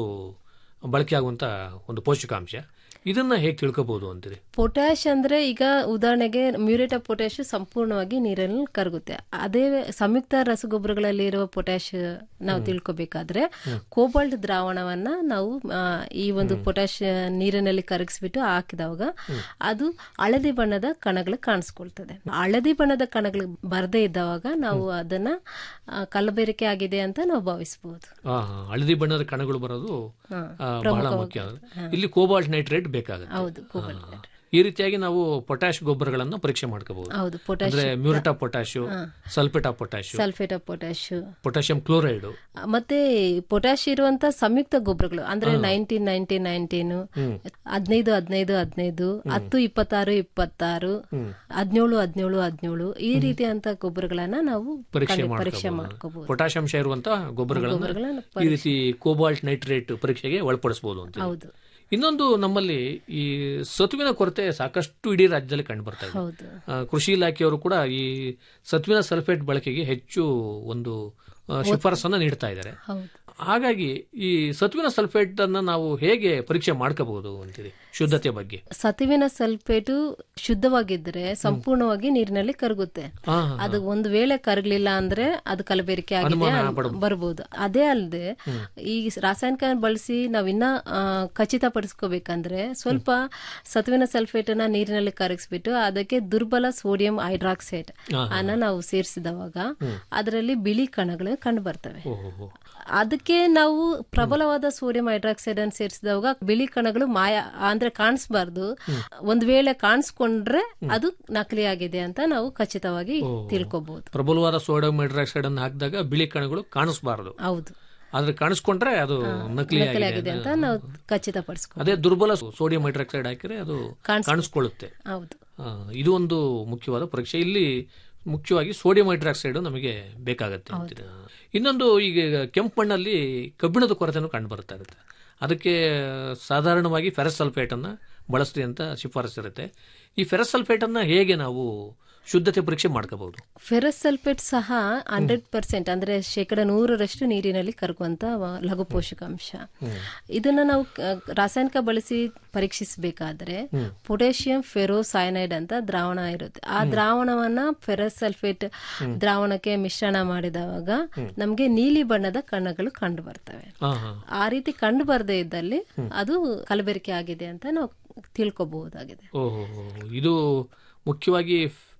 ಬಳಕೆ ಆಗುವಂತ ಒಂದು ಪೋಷಕಾಂಶ ಇದನ್ನ ಹೇಗೆ ತಿಳ್ಕೋಬಹುದು ಅಂತೀರಿ ಪೊಟ್ಯಾಶ್ ಅಂದ್ರೆ ಈಗ ಉದಾಹರಣೆಗೆ ಮ್ಯೂರೇಟ್ ಆಫ್ ಪೊಟ್ಯಾಶ್ ಸಂಪೂರ್ಣವಾಗಿ ನೀರಲ್ಲಿ ಕರಗುತ್ತೆ ಅದೇ ಸಂಯುಕ್ತ ರಸಗೊಬ್ಬರಗಳಲ್ಲಿ ಇರುವ ಪೊಟ್ಯಾಶ್ ನಾವು ತಿಳ್ಕೊಬೇಕಾದ್ರೆ ಕೋಬಾಲ್ಟ್ ದ್ರಾವಣವನ್ನ ನಾವು ಆ, ಈ ಒಂದು ಪೊಟ್ಯಾಶ್ ನೀರಿನಲ್ಲಿ ಕರಗಿಸ್ಬಿಟ್ಟು ಹಾಕಿದಾಗ ಅದು ಹಳದಿ ಬಣ್ಣದ ಕಣಗಳು ಕಾಣಿಸ್ಕೊಳ್ತದೆ ಹಳದಿ ಬಣ್ಣದ ಕಣಗಳು ಬರದೇ ಇದ್ದವಾಗ ನಾವು ಅದನ್ನ ಆ, ಕಲಬೆರಕೆ ಆಗಿದೆ ಅಂತ ನಾವು ಭಾವಿಸಬಹುದು ಆ, ಹಳದಿ ಬಣ್ಣದ ಕಣಗಳು ಬರೋದು ಹಾ, ಆ, ಬಹಳ ಮುಖ್ಯ ಇಲ್ಲಿ ಕೋಬಾಲ್ಟ್ ನೈಟ್ರೇಟ್ ಬೇಕಾಗುತ್ತೆ ಹೌದು ಕೋಬಾಲ್ಟ್ ಈ ರೀತಿಯಾಗಿ ನಾವು ಪೊಟ್ಯಾಶ್ ಗೊಬ್ಬರಗಳನ್ನ ಪರೀಕ್ಷೆ ಮಾಡ್ಕೋಬಹುದು ಹೌದು ಪೊಟ್ಯಾಶ್ ಅಂದ್ರೆ muriate of potash sulphate of potash sulphate of potash potassium chloride ಮತ್ತೆ ಪೊಟ್ಯಾಶ್ ಇರುವಂತ ಸಂಯುಕ್ತ ಗೊಬ್ಬರಗಳು ಅಂದ್ರೆ ನೈನ್ಟೀನ್ ನೈನ್ಟೀನ್ ನೈನ್ಟೀನ್ ಹದಿನೈದು ಹದಿನೈದು ಹದಿನೈದು ಹತ್ತು ಇಪ್ಪತ್ತಾರು ಇಪ್ಪತ್ತಾರು ಹದಿನೇಳು ಹದಿನೇಳು ಹದಿನೇಳು ಈ ರೀತಿಯಂತ ಗೊಬ್ಬರಗಳನ್ನ ನಾವು ಪರೀಕ್ಷೆ ಕಂಡು- ಪರೀಕ್ಷೆ ಮಾಡ್ಕೋಬಹುದು ಮಾಡ್ಕೋಬಹುದು ಪೊಟ್ಯಾಷ್ ಅಂಶ ಇರುವಂತಹ ಗೊಬ್ಬರಗಳನ್ನ ಗೊಬ್ಬರಗಳನ್ನ ಈ ರೀತಿ ಕೋಬಾಲ್ಟ್ ನೈಟ್ರೇಟ್ ಪರೀಕ್ಷೆಗೆ ಒಳಪಡಿಸಬಹುದು ಅಂತ ಹೌದು ಇನ್ನೊಂದು ನಮ್ಮಲ್ಲಿ ಈ ಸತುವಿನ ಕೊರತೆ ಸಾಕಷ್ಟು ಇಡೀ ರಾಜ್ಯದಲ್ಲಿ ಕಂಡು ಬರ್ತಾ ಇದೆ ಹೌದು ಆ, ಕೃಷಿ ಇಲಾಖೆಯವರು ಕೂಡ ಈ ಸತುವಿನ ಸಲ್ಫೇಟ್ ಬಳಕೆಗೆ ಹೆಚ್ಚು ಒಂದು ಆ, ಶಿಫಾರಸನ್ನ ನೀಡ್ತಾ ಇದ್ದಾರೆ ಹೌದು ಹಾಗಾಗಿ ಈ ಸತುವಿನ ಸಲ್ಫೇಟ್ ಅನ್ನ ನಾವು ಹೇಗೆ ಪರೀಕ್ಷೆ ಮಾಡ್ಕೋಬಹುದು ಅಂತೀರಿ ಶುದ್ಧತೆ ಬಗ್ಗೆ ಸತುವಿನ ಸಲ್ಫೇಟು ಶುದ್ಧವಾಗಿದ್ರೆ ಸಂಪೂರ್ಣವಾಗಿ ನೀರಿನಲ್ಲಿ ಕರಗುತ್ತೆ ಹಾ, ಅದು ಒಂದು ವೇಳೆ ಕರಗಲಿಲ್ಲ ಅಂದ್ರೆ ಅದು ಕಲಬೆರಕೆ ಆಗಿದೆ ಅನ್- ಬರ್ಬೋದು ಅದೇ ಅಲ್ಲದೆ ಈ ರಾಸಾಯನಿಕ ಬಳಸಿ ನಾವಿನ್ನ ಆ, ಖಚಿತಪಡಿಸ್ಕೋಬೇಕಂದ್ರೆ ಸ್ವಲ್ಪ ಸತುವಿನ ಸಲ್ಫೇಟ್ ಅನ್ನ ನೀರಿನಲ್ಲಿ ಕರಗಿಸ್ಬಿಟ್ಟು ಅದಕ್ಕೆ ದುರ್ಬಲ ಸೋಡಿಯಂ ಹೈಡ್ರಾಕ್ಸೈಡ್ ಅನ್ನ ನಾವು ಸೇರಿಸಿದವಾಗ ಅದರಲ್ಲಿ ಬಿಳಿ ಕಣಗಳು ಕಂಡು ಬರ್ತವೆ ಓಹೋ ಅದಕ್ಕೆ ನಾವು ಪ್ರಬಲವಾದ ಸೋಡಿಯಂ ಹೈಡ್ರಾಕ್ಸೈಡ್ ಅನ್ನು ಸೇರಿಸಿದಾಗ ಬಿಳಿ ಕಣಗಳು ಮಾಯ ಅಂದ್ರೆ ಕಾಣಿಸ್ಬಾರ್ದು ಒಂದ್ ವೇಳೆ ಕಾಣಿಸ್ಕೊಂಡ್ರೆ ಅದು ನಕಲಿ ಆಗಿದೆ ಅಂತ ನಾವು ಖಚಿತವಾಗಿ ತಿಳ್ಕೊಬಹುದು ಪ್ರಬಲವಾದ ಸೋಡಿಯಂ ಹೈಡ್ರಾಕ್ಸೈಡ್ ಅನ್ನು ಹಾಕಿದಾಗ ಬಿಳಿ ಕಣಗಳು ಕಾಣಿಸಬಾರದು ಹೌದು ಆದ್ರೆ ಕಾಣಿಸ್ಕೊಂಡ್ರೆ ಅದು ನಕಲಿ ನಕಲಿ ಆಗಿದೆ ಆಗಿದೆ ಅಂತ ನಾವು ಖಚಿತಪಡಿಸ್ಕೊ ಅದೇ ದುರ್ಬಲ ಸೋಡಿಯಂ ಹೈಡ್ರಾಕ್ಸೈಡ್ ಹಾಕಿದ್ರೆ ಅದು ಕಾಣಿಸ್ಕೊಳ್ಳುತ್ತೆ ಹೌದು ಆ, ಇದು ಒಂದು ಮುಖ್ಯವಾದ ಪರೀಕ್ಷೆ ಇಲ್ಲಿ ಮುಖ್ಯವಾಗಿ ಸೋಡಿಯಂ ಹೈಡ್ರಾಕ್ಸೈಡ್ ನಮಗೆ ಬೇಕಾಗತ್ತೆ ಅಂತೀರ. ಇನ್ನೊಂದು ಈಗ ಕೆಂಪು ಮಣ್ಣಲ್ಲಿ ಕಬ್ಬಿಣದ ಕೊರತೆನೂ ಕಂಡು ಬರ್ತಾ ಇರುತ್ತೆ ಅದಕ್ಕೆ ಸಾಧಾರಣವಾಗಿ ಫೆರಸ್ ಸಲ್ಫೇಟ್ ಅನ್ನ ಬಳಸ್ರಿ ಅಂತ ಶಿಫಾರಸು ಇರುತ್ತೆ ಈ ಫೆರಸ್ ಸಲ್ಫೇಟ್ ಅನ್ನ ಹೇಗೆ ನಾವು ಶುದ್ಧತೆ ಪರೀಕ್ಷೆ ಮಾಡ್ಕೋಬಹುದು ಫೆರಸ್ ಸಲ್ಫೇಟ್ ಸಹ ಹಂಡ್ರೆಡ್ ಪರ್ಸೆಂಟ್ ಅಂದ್ರೆ ಶೇಕಡ ನೂರರಷ್ಟು ನೀರಿನಲ್ಲಿ ಕರಗುವಂತ ವ- ಲಘು ಪೋಷಕಾಂಶ ಇದನ್ನ ನಾವು ಕ- ರಾಸಾಯನಿಕ ಬಳಸಿ ಪರೀಕ್ಷಿಸಬೇಕಾದ್ರೆ ಪೊಟ್ಯಾಷಿಯಂ ಫೆರೋಸೈನೈಡ್ ಅಂತ ದ್ರಾವಣ ಇರುತ್ತೆ ಆ ದ್ರಾವಣವನ್ನ ಫೆರಸ್ ಸಲ್ಫೇಟ್ ದ್ರಾವಣಕ್ಕೆ ಮಿಶ್ರಣ ಮಾಡಿದವಾಗ ನಮ್ಗೆ ನೀಲಿ ಬಣ್ಣದ ಕಣಗಳು ಕಂಡು ಬರ್ತವೆ ಹಾ ಹಾ ಆ ರೀತಿ ಕಂಡು ಬರದೇ ಇದ್ದಲ್ಲಿ ಅದು ಕಲಬೆರಕೆ ಆಗಿದೆ ಅಂತ ನಾವು ತಿಳ್ಕೊಬಹುದಾಗಿದೆ ಓಹೋ ಇದು ಮುಖ್ಯವಾಗಿ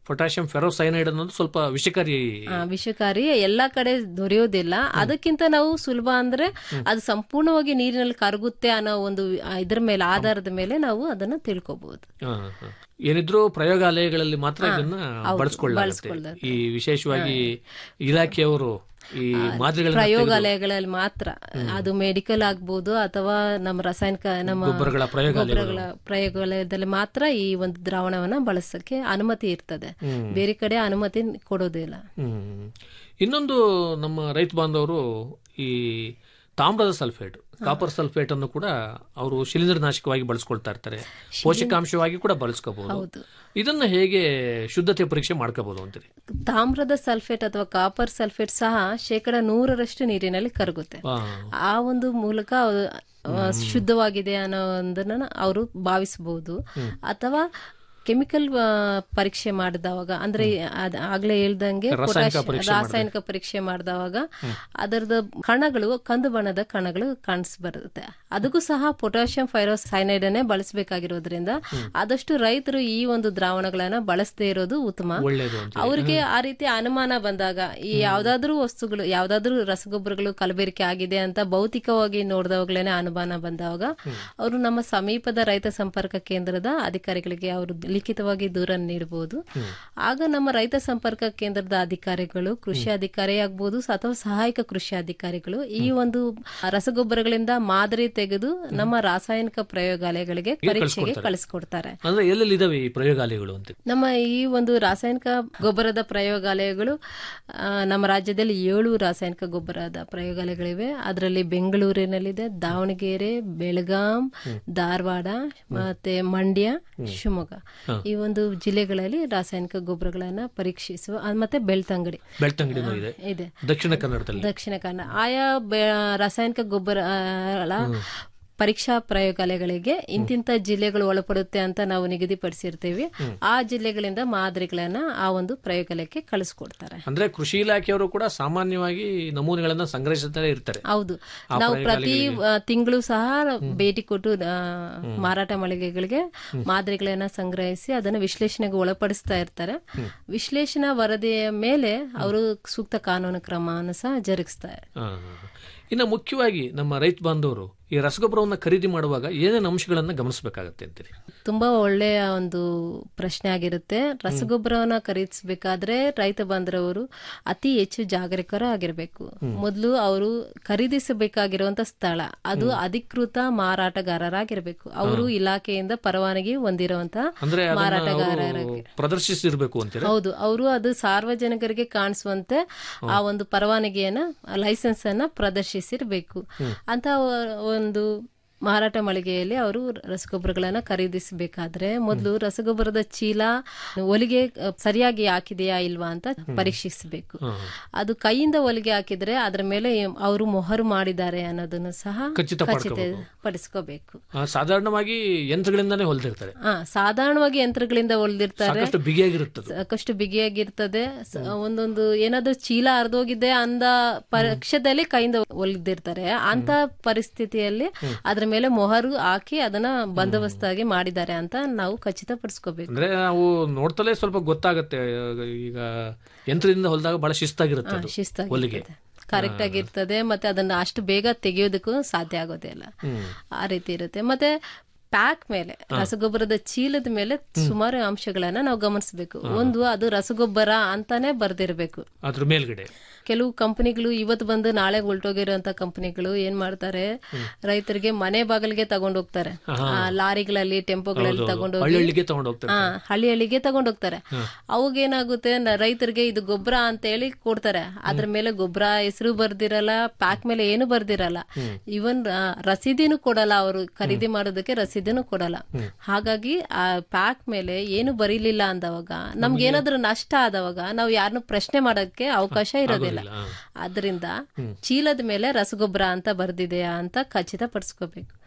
ಪೊಟ್ಯಾಷಿಯಂ ಫೆರೋಸೈನೈಡ್ ಅನ್ನೋದು ಸ್ವಲ್ಪ ವಿಷಕಾರಿ ಆ, ವಿಷಕಾರಿ ಎಲ್ಲಾ ಕಡೆ ದೊರೆಯೋದಿಲ್ಲ ಅದಕ್ಕಿಂತ ನಾವು ಸುಲಭ ಅಂದ್ರೆ ಅದು ಸಂಪೂರ್ಣವಾಗಿ ನೀರಿನಲ್ಲಿ ಕರಗುತ್ತೆ ಅನ್ನೋ ಒಂದು ಆ, ಇದ್ರ ಮೇಲೆ ಆಧಾರದ ಮೇಲೆ ನಾವು ಅದನ್ನ ತಿಳ್ಕೊಬಹುದು ಹಾ, ಹಾ. ಏನಿದ್ರು ಪ್ರಯೋಗಾಲಯಗಳಲ್ಲಿ ಮಾತ್ರ ಇದನ್ನ ಬಳಸ್ಕೊಳ್ಳಲಾಗುತ್ತೆ ಈ ವಿಶೇಷವಾಗಿ ಇಲಾಖೆಯವರು ಈ ಮಾದರಿಗಳನ್ನ ಪ್ರಯೋಗಾಲಯಗಳಲ್ಲಿ ಮಾತ್ರ ಅದು ಮೆಡಿಕಲ್ ಆಗ್ಬೋದು ಅಥವಾ ನಮ್ಮ ರಾಸಾಯನಿಕ ನಮ್ಮ ಗೊಬ್ಬರಗಳ ಪ್ರಯೋಗಾಲಯಗಳು ಗೊಬ್ಬರಗಳ ಪ್ರಯೋಗಾಲಯದಲ್ಲಿ ಮಾತ್ರ ಈ ಒಂದು ದ್ರಾವಣವನ್ನ ಬಳಸಕ್ಕೆ ಅನುಮತಿ ಇರ್ತದೆ ಬೇರೆ ಕಡೆ ಅನುಮತಿ ಕೊಡೋದಿಲ್ಲ ಹ್ಮ್. ಇನ್ನೊಂದು ನಮ್ಮ ರೈತ ಬಾಂಧವರು ಈ ತಾಮ್ರದ ಸಲ್ಫೇಟ್ ಕಾಪರ್ ಸಲ್ಫೇಟ್ ಅನ್ನು ಕೂಡ ಅವರು ಶಿಲೀಂಧ್ರನಾಶಕವಾಗಿ ಬಳಸ್ಕೊಳ್ತಾ ಇರ್ತಾರೆ ಪೋಷಕಾಂಶವಾಗಿ ಕೂಡ ಬಳಸ್ಕೋಬಹುದು ಹೌದು ಇದನ್ನ ಹೇಗೆ ಶುದ್ಧತೆ ಪರೀಕ್ಷೆ ಮಾಡ್ಕೋಬಹುದು ಅಂತೀರಿ ತಾಮ್ರದ ಸಲ್ಫೇಟ್ ಅಥವಾ ಕಾಪರ್ ಸಲ್ಫೇಟ್ ಸಹ ಶೇಕಡ ನೂರರಷ್ಟು ನೀರಿನಲ್ಲಿ ಕರಗುತ್ತೆ ಆ, ಆ ಒಂದು ಮೂಲಕ ಅದು, ಆ, ಶುದ್ಧವಾಗಿದೆ ಅನ್ನೋ ಒಂದನ್ನ ಅವರು ಭಾವಿಸಬಹುದು ಅಥವಾ ಕೆಮಿಕಲ್ ಪರೀಕ್ಷೆ ಮಾಡಿದವಾಗ ಅಂದ್ರೆ ಅದ್ ಆಗ್ಲೇ ಹೇಳ್ದಂಗೆ ರಾಸಾಯನಿಕ potash- ರಾಸಾಯನಿಕ ಪರೀಕ್ಷೆ ಮಾಡಿದವಾಗ ಅದರದ ಕಣಗಳು ಕಂದು ಬಣ್ಣದ ಕಣಗಳು ಕಾಣಿಸ್ ಬರುತ್ತೆ ಅದಕ್ಕೂ ಸಹ ಪೊಟ್ಯಾಷಿಯಂ ಫೈರೋಸೈನೈಡ್ ಅನ್ನೇ ಬಳಸಬೇಕಾಗಿರೋದ್ರಿಂದ ಆದಷ್ಟು ರೈತರು ಈ ಒಂದು ದ್ರಾವಣಗಳನ್ನ ಬಳಸದೇ ಇರೋದು ಉತ್ತಮ ಒಳ್ಳೇದು ಅಂತ ಅವ್ರಿಗೆ ಆ ರೀತಿ ಅನುಮಾನ ಬಂದಾಗ ಈ ಯಾವ್ದಾದ್ರೂ ವಸ್ತುಗಳು ಯಾವ್ದಾದ್ರೂ ರಸಗೊಬ್ಬರಗಳು ಕಲಬೆರಕೆ ಆಗಿದೆ ಅಂತ ಭೌತಿಕವಾಗಿ ನೋಡಿದವಾಗ್ಲೇನೆ ಅನುಮಾನ ಬಂದಾಗ ಅವರು ನಮ್ಮ ಸಮೀಪದ ರೈತ ಸಂಪರ್ಕ ಕೇಂದ್ರದ ಅಧಿಕಾರಿಗಳಿಗೆ ಅವರು ಲಿಖಿತವಾಗಿ ದೂರ ನೀಡಬಹುದು ಆಗ ನಮ್ಮ ರೈತ ಸಂಪರ್ಕ ಕೇಂದ್ರದ ಅಧಿಕಾರಿಗಳು ಕೃಷಿ ಅಧಿಕಾರಿ ಆಗ್ಬೋದು ಅಥವಾ ಸಹಾಯಕ ಕೃಷಿ ಅಧಿಕಾರಿಗಳು ಈ ಒಂದು ರಸಗೊಬ್ಬರಗಳಿಂದ ಮಾದರಿ ತೆಗೆದು ನಮ್ಮ ರಾಸಾಯನಿಕ ಪ್ರಯೋಗಾಲಯಗಳಿಗೆ ಪರೀಕ್ಷೆಗೆ ಕಳಿಸ್ಕೊಡ್ತಾರೆ ಅಂದ್ರೆ ಎಲ್ಲೆಲ್ಲಿ ಇದಾವೆ ಈ ಪ್ರಯೋಗಾಲಯಗಳು ಅಂತ ನಮ್ಮ ಈ ಒಂದು ರಾಸಾಯನಿಕ ಗೊಬ್ಬರದ ಪ್ರಯೋಗಾಲಯಗಳು ಆ, ನಮ್ಮ ರಾಜ್ಯದಲ್ಲಿ ಏಳು ರಾಸಾಯನಿಕ ಗೊಬ್ಬರದ ಪ್ರಯೋಗಾಲಯಗಳಿವೆ ಅದರಲ್ಲಿ ಬೆಂಗಳೂರಿನಲ್ಲಿದೆ ದಾವಣಗೆರೆ ಬೆಳಗಾಂ ಧಾರವಾಡ ಮತ್ತೆ ಮಂಡ್ಯ ಶಿವಮೊಗ್ಗ ಈ ಒಂದು ಜಿಲ್ಲೆಗಳಲ್ಲಿ ರಾಸಾಯನಿಕ ಗೊಬ್ಬರಗಳನ್ನ ಪರೀಕ್ಷಿಸುವ ಆ, ಮತ್ತೆ ಬೆಳ್ತಂಗಡಿ ಬೆಳ್ತಂಗಡಿನೂ ಇದೆ ಇದೆ ದಕ್ಷಿಣ ಕನ್ನಡದಲ್ಲಿ ದಕ್ಷಿಣ ಕನ್ನಡ ಆಯಾ ಬೆ- ರಾಸಾಯನಿಕ ಗೊಬ್ಬರ ಪರೀಕ್ಷಾ ಪ್ರಯೋಗಾಲಯಗಳಿಗೆ ಇಂತಿಂತ ಜಿಲ್ಲೆಗಳು ಒಳಪಡುತ್ತೆ ಅಂತ ನಾವು ನಿಗದಿಪಡಿಸಿರ್ತೀವಿ ಆ ಜಿಲ್ಲೆಗಳಿಂದ ಮಾದರಿಗಳನ್ನ ಆ ಒಂದು ಪ್ರಯೋಗಾಲಯಕ್ಕೆ ಕಳಿಸ್ಕೊಡ್ತಾರೆ ಅಂದ್ರೆ ಕೃಷಿ ಇಲಾಖೆಯವರು ಕೂಡ ಸಾಮಾನ್ಯವಾಗಿ ನಮೂನೆಗಳನ್ನ ಸಂಗ್ರಹಿಸುತ್ತಲೇ ಇರ್ತಾರೆ ಹೌದು ನಾವು ಪ್ರತಿ ತಿಂಗಳು ಸಹ ಭೇಟಿ ಕೊಟ್ಟು ಆ, ಮಾರಾಟ ಮಳಿಗೆಗಳಿಗೆ ಮಾದರಿಗಳನ್ನ ಸಂಗ್ರಹಿಸಿ ಅದನ್ನ ವಿಶ್ಲೇಷಣೆಗೆ ಒಳಪಡಿಸ್ತಾ ಇರ್ತಾರೆ ವಿಶ್ಲೇಷಣಾ ವರದಿಯ ಮೇಲೆ ಅವರು ಸೂಕ್ತ ಕಾನೂನು ಕ್ರಮವನ್ನು ಸಹ ಜರುಗಿಸ್ತಾರೆ ಆ, ಇನ್ನು ಮುಖ್ಯವಾಗಿ ನಮ್ಮ ರೈತ ಬಾಂಧವರು ಈ ರಸಗೊಬ್ಬರವನ್ನ ಖರೀದಿ ಮಾಡುವಾಗ ಏನೇನು ಅಂಶಗಳನ್ನ ಗಮನಿಸಬೇಕಾಗತ್ತೆ ಅಂತೀರಿ ತುಂಬಾ ಒಳ್ಳೆಯ ಒಂದು ಪ್ರಶ್ನೆ ಆಗಿರುತ್ತೆ ರಸಗೊಬ್ಬರವನ್ನ ಖರೀದಿಸಬೇಕಾದ್ರೆ ರೈತ ಬಾಂಧವರು ಅತಿ ಹೆಚ್ಚು ಜಾಗರೂಕರ ಆಗಿರ್ಬೇಕು ಮೊದಲು ಅವರು ಖರೀದಿಸಬೇಕಾಗಿರುವಂತ ಸ್ಥಳ ಅದು ಅಧಿಕೃತ ಮಾರಾಟಗಾರರಾಗಿರ್ಬೇಕು ಅವರು ಇಲಾಖೆಯಿಂದ ಪರವಾನಗಿ ಹೊಂದಿರುವಂತ ಅಂದ್ರೆ ಅದನ್ನ ಮಾರಾಟಗಾರರಿಗೆ ಅವರು ಪ್ರದರ್ಶಿಸಿರ್ಬೇಕು ಅಂತೀರಿ ಹೌದು ಅವರು ಅದು ಸಾರ್ವಜನಿಕರಿಗೆ ಕಾಣಿಸುವಂತೆ ಆ ಒಂದು ಪರವಾನಗಿಯನ್ನ ಲೈಸೆನ್ಸ್ ಅನ್ನ ಪ್ರದರ್ಶಿಸಿರ್ಬೇಕು ಅಂತ ಒಂದು ಮಾರಾಟ ಮಳಿಗೆಯಲ್ಲಿ ಅವರು ರಸಗೊಬ್ಬರಗಳನ್ನ ಖರೀದಿಸಬೇಕಾದ್ರೆ ಮೊದಲು ರಸಗೊಬ್ಬರದ ಚೀಲ ಹೊಲಿಗೆ ಅ, ಸರಿಯಾಗಿ ಹಾಕಿದೆಯಾ ಇಲ್ವಾ ಅಂತ ಪರೀಕ್ಷಿಸಬೇಕು ಅದು ಕೈಯಿಂದ ಹೊಲಿಗೆ ಹಾಕಿದ್ರೆ ಅದರ ಮೇಲೆ ಅವರು ಮೊಹರು ಮಾಡಿದ್ದಾರೆ ಅನ್ನೋದನ್ನು ಸಹ ಖಚಿತ ಪಡಿಸ್ಕೋಬೇಕು ಆ, ಸಾಧಾರಣವಾಗಿ ಯಂತ್ರಗಳಿಂದಾನೇ ಹೊಲ್ದಿರ್ತಾರೆ ಹಾ ಸಾಧಾರಣವಾಗಿ ಯಂತ್ರಗಳಿಂದ ಹೊಲಿದಿರ್ತಾರೆ ಸಾಕಷ್ಟು ಬಿಗಿಯಾಗಿರುತ್ತೆ ಅದು. ಸಾಕಷ್ಟು ಬಿಗಿಯಾಗಿರ್ತದೆ ಸ- ಒಂದೊಂದು ಏನಾದ್ರೂ ಚೀಲ ಹರಿದೋಗಿದೆ ಅಂದ ಪಕ್ಷದಲ್ಲಿ ಕೈಯಿಂದ ಹೊಲಿದಿರ್ತಾರೆ ಅಂತ ಪರಿಸ್ಥಿತಿಯಲ್ಲಿ ಅದ್ರ ಮೇಲೆ ಮೊಹರು ಹಾಕಿ ಅದನ್ನ ಬಂದೋಬಸ್ತಾಗಿ ಮಾಡಿದ್ದಾರೆ ಅಂತ ನಾವು ಖಚಿತಪಡಿಸ್ಕೋಬೇಕು ಅಂದ್ರೆ ನಾವು ನೋಡ್ತಲೇ ಸ್ವಲ್ಪ ಗೊತ್ತಾಗತ್ತೆ ಈಗ ಯಂತ್ರದಿಂದ ಹೊಲಿದಾಗ ಬಹಳ ಶಿಸ್ತಾಗಿರುತ್ತೆ ಅದು ಹೊಲಿಗೆ ಶಿಸ್ತಾಗಿರ್ತದೆ ಕರೆಕ್ಟ್ ಆಗಿರ್ತದೆ ಮತ್ತೆ ಅದನ್ನ ಅಷ್ಟು ಬೇಗ ತೆಗೆಯೋದಕ್ಕೂ ಸಾಧ್ಯ ಆಗೋದಿಲ್ಲ ಆ ರೀತಿ ಇರುತ್ತೆ ಮತ್ತೆ ಪ್ಯಾಕ್ ಮೇಲೆ ರಸಗೊಬ್ಬರದ ಚೀಲದ ಮೇಲೆ ಸುಮಾರು ಅಂಶಗಳನ್ನ ನಾವು ಗಮನಿಸಬೇಕು ಒಂದು ಅದು ರಸಗೊಬ್ಬರ ಅಂತಾನೆ ಬರ್ದಿರ್ಬೇಕು ಅದ್ರ ಮೇಲ್ಗಡೆ ಕೆಲವು ಕಂಪನಿಗಳು ಇವತ್ತು ಬಂದು ನಾಳೆ ಹೊಲ್ಟೋಗಿರೋಂತ ಕಂಪನಿಗಳು ಏನ್ ಮಾಡ್ತಾರೆ ರೈತರಿಗೆ ಮನೆ ಬಾಗಿಲಿಗೆ ತಗೊಂಡ್ ಹೋಗ್ತಾರೆ ಆ, ಲಾರಿಗಳಲ್ಲಿ ಟೆಂಪೋಗಳಲ್ಲಿ ತಗೊಂಡೋಗಿ ಹಳ್ಳಿಗೆ ತಗೊಂಡು ಹೋಗ್ತಾರೆ ಹಾ ಹಳ್ಳಿ ಹಳ್ಳಿಗೆ ತಗೊಂಡೋಗ್ತಾರೆ ಅವಾಗ ಏನಾಗುತ್ತೆ ನ- ರೈತರಿಗೆ ಇದು ಗೊಬ್ಬರ ಅಂತ ಹೇಳಿ ಕೊಡ್ತಾರೆ ಅದ್ರ ಮೇಲೆ ಗೊಬ್ಬರ ಹೆಸರು ಬರ್ದಿರಲ್ಲ ಪ್ಯಾಕ್ ಮೇಲೆ ಏನು ಬರ್ದಿರಲ್ಲ ಇವನ್ ರಸೀದಿನೂ ಕೊಡಲ್ಲ ಅವರು ಖರೀದಿ ಮಾಡೋದಕ್ಕೆ ರಸೀದಿನೂ ಕೊಡಲ್ಲ ಹಾಗಾಗಿ ಆ ಪ್ಯಾಕ್ ಮೇಲೆ ಏನು ಬರೀಲಿಲ್ಲ ಅಂದವಾಗ ನಮ್ಗೆ ಏನಾದ್ರೂ ನಷ್ಟ ಆದವಾಗ ನಾವು ಯಾರನ್ನು ಪ್ರಶ್ನೆ ಮಾಡೋದಕ್ಕೆ ಅವಕಾಶ ಇರೋದಿಲ್ಲ ಆ. ಅದರಿಂದ ಚೀಲದ ಮೇಲೆ ರಸಗೊಬ್ಬರ ಅಂತ ಬರ್ದಿದೆಯಾ ಅಂತ ಖಚಿತಪಡಿಸ್ಕೋಬೇಕು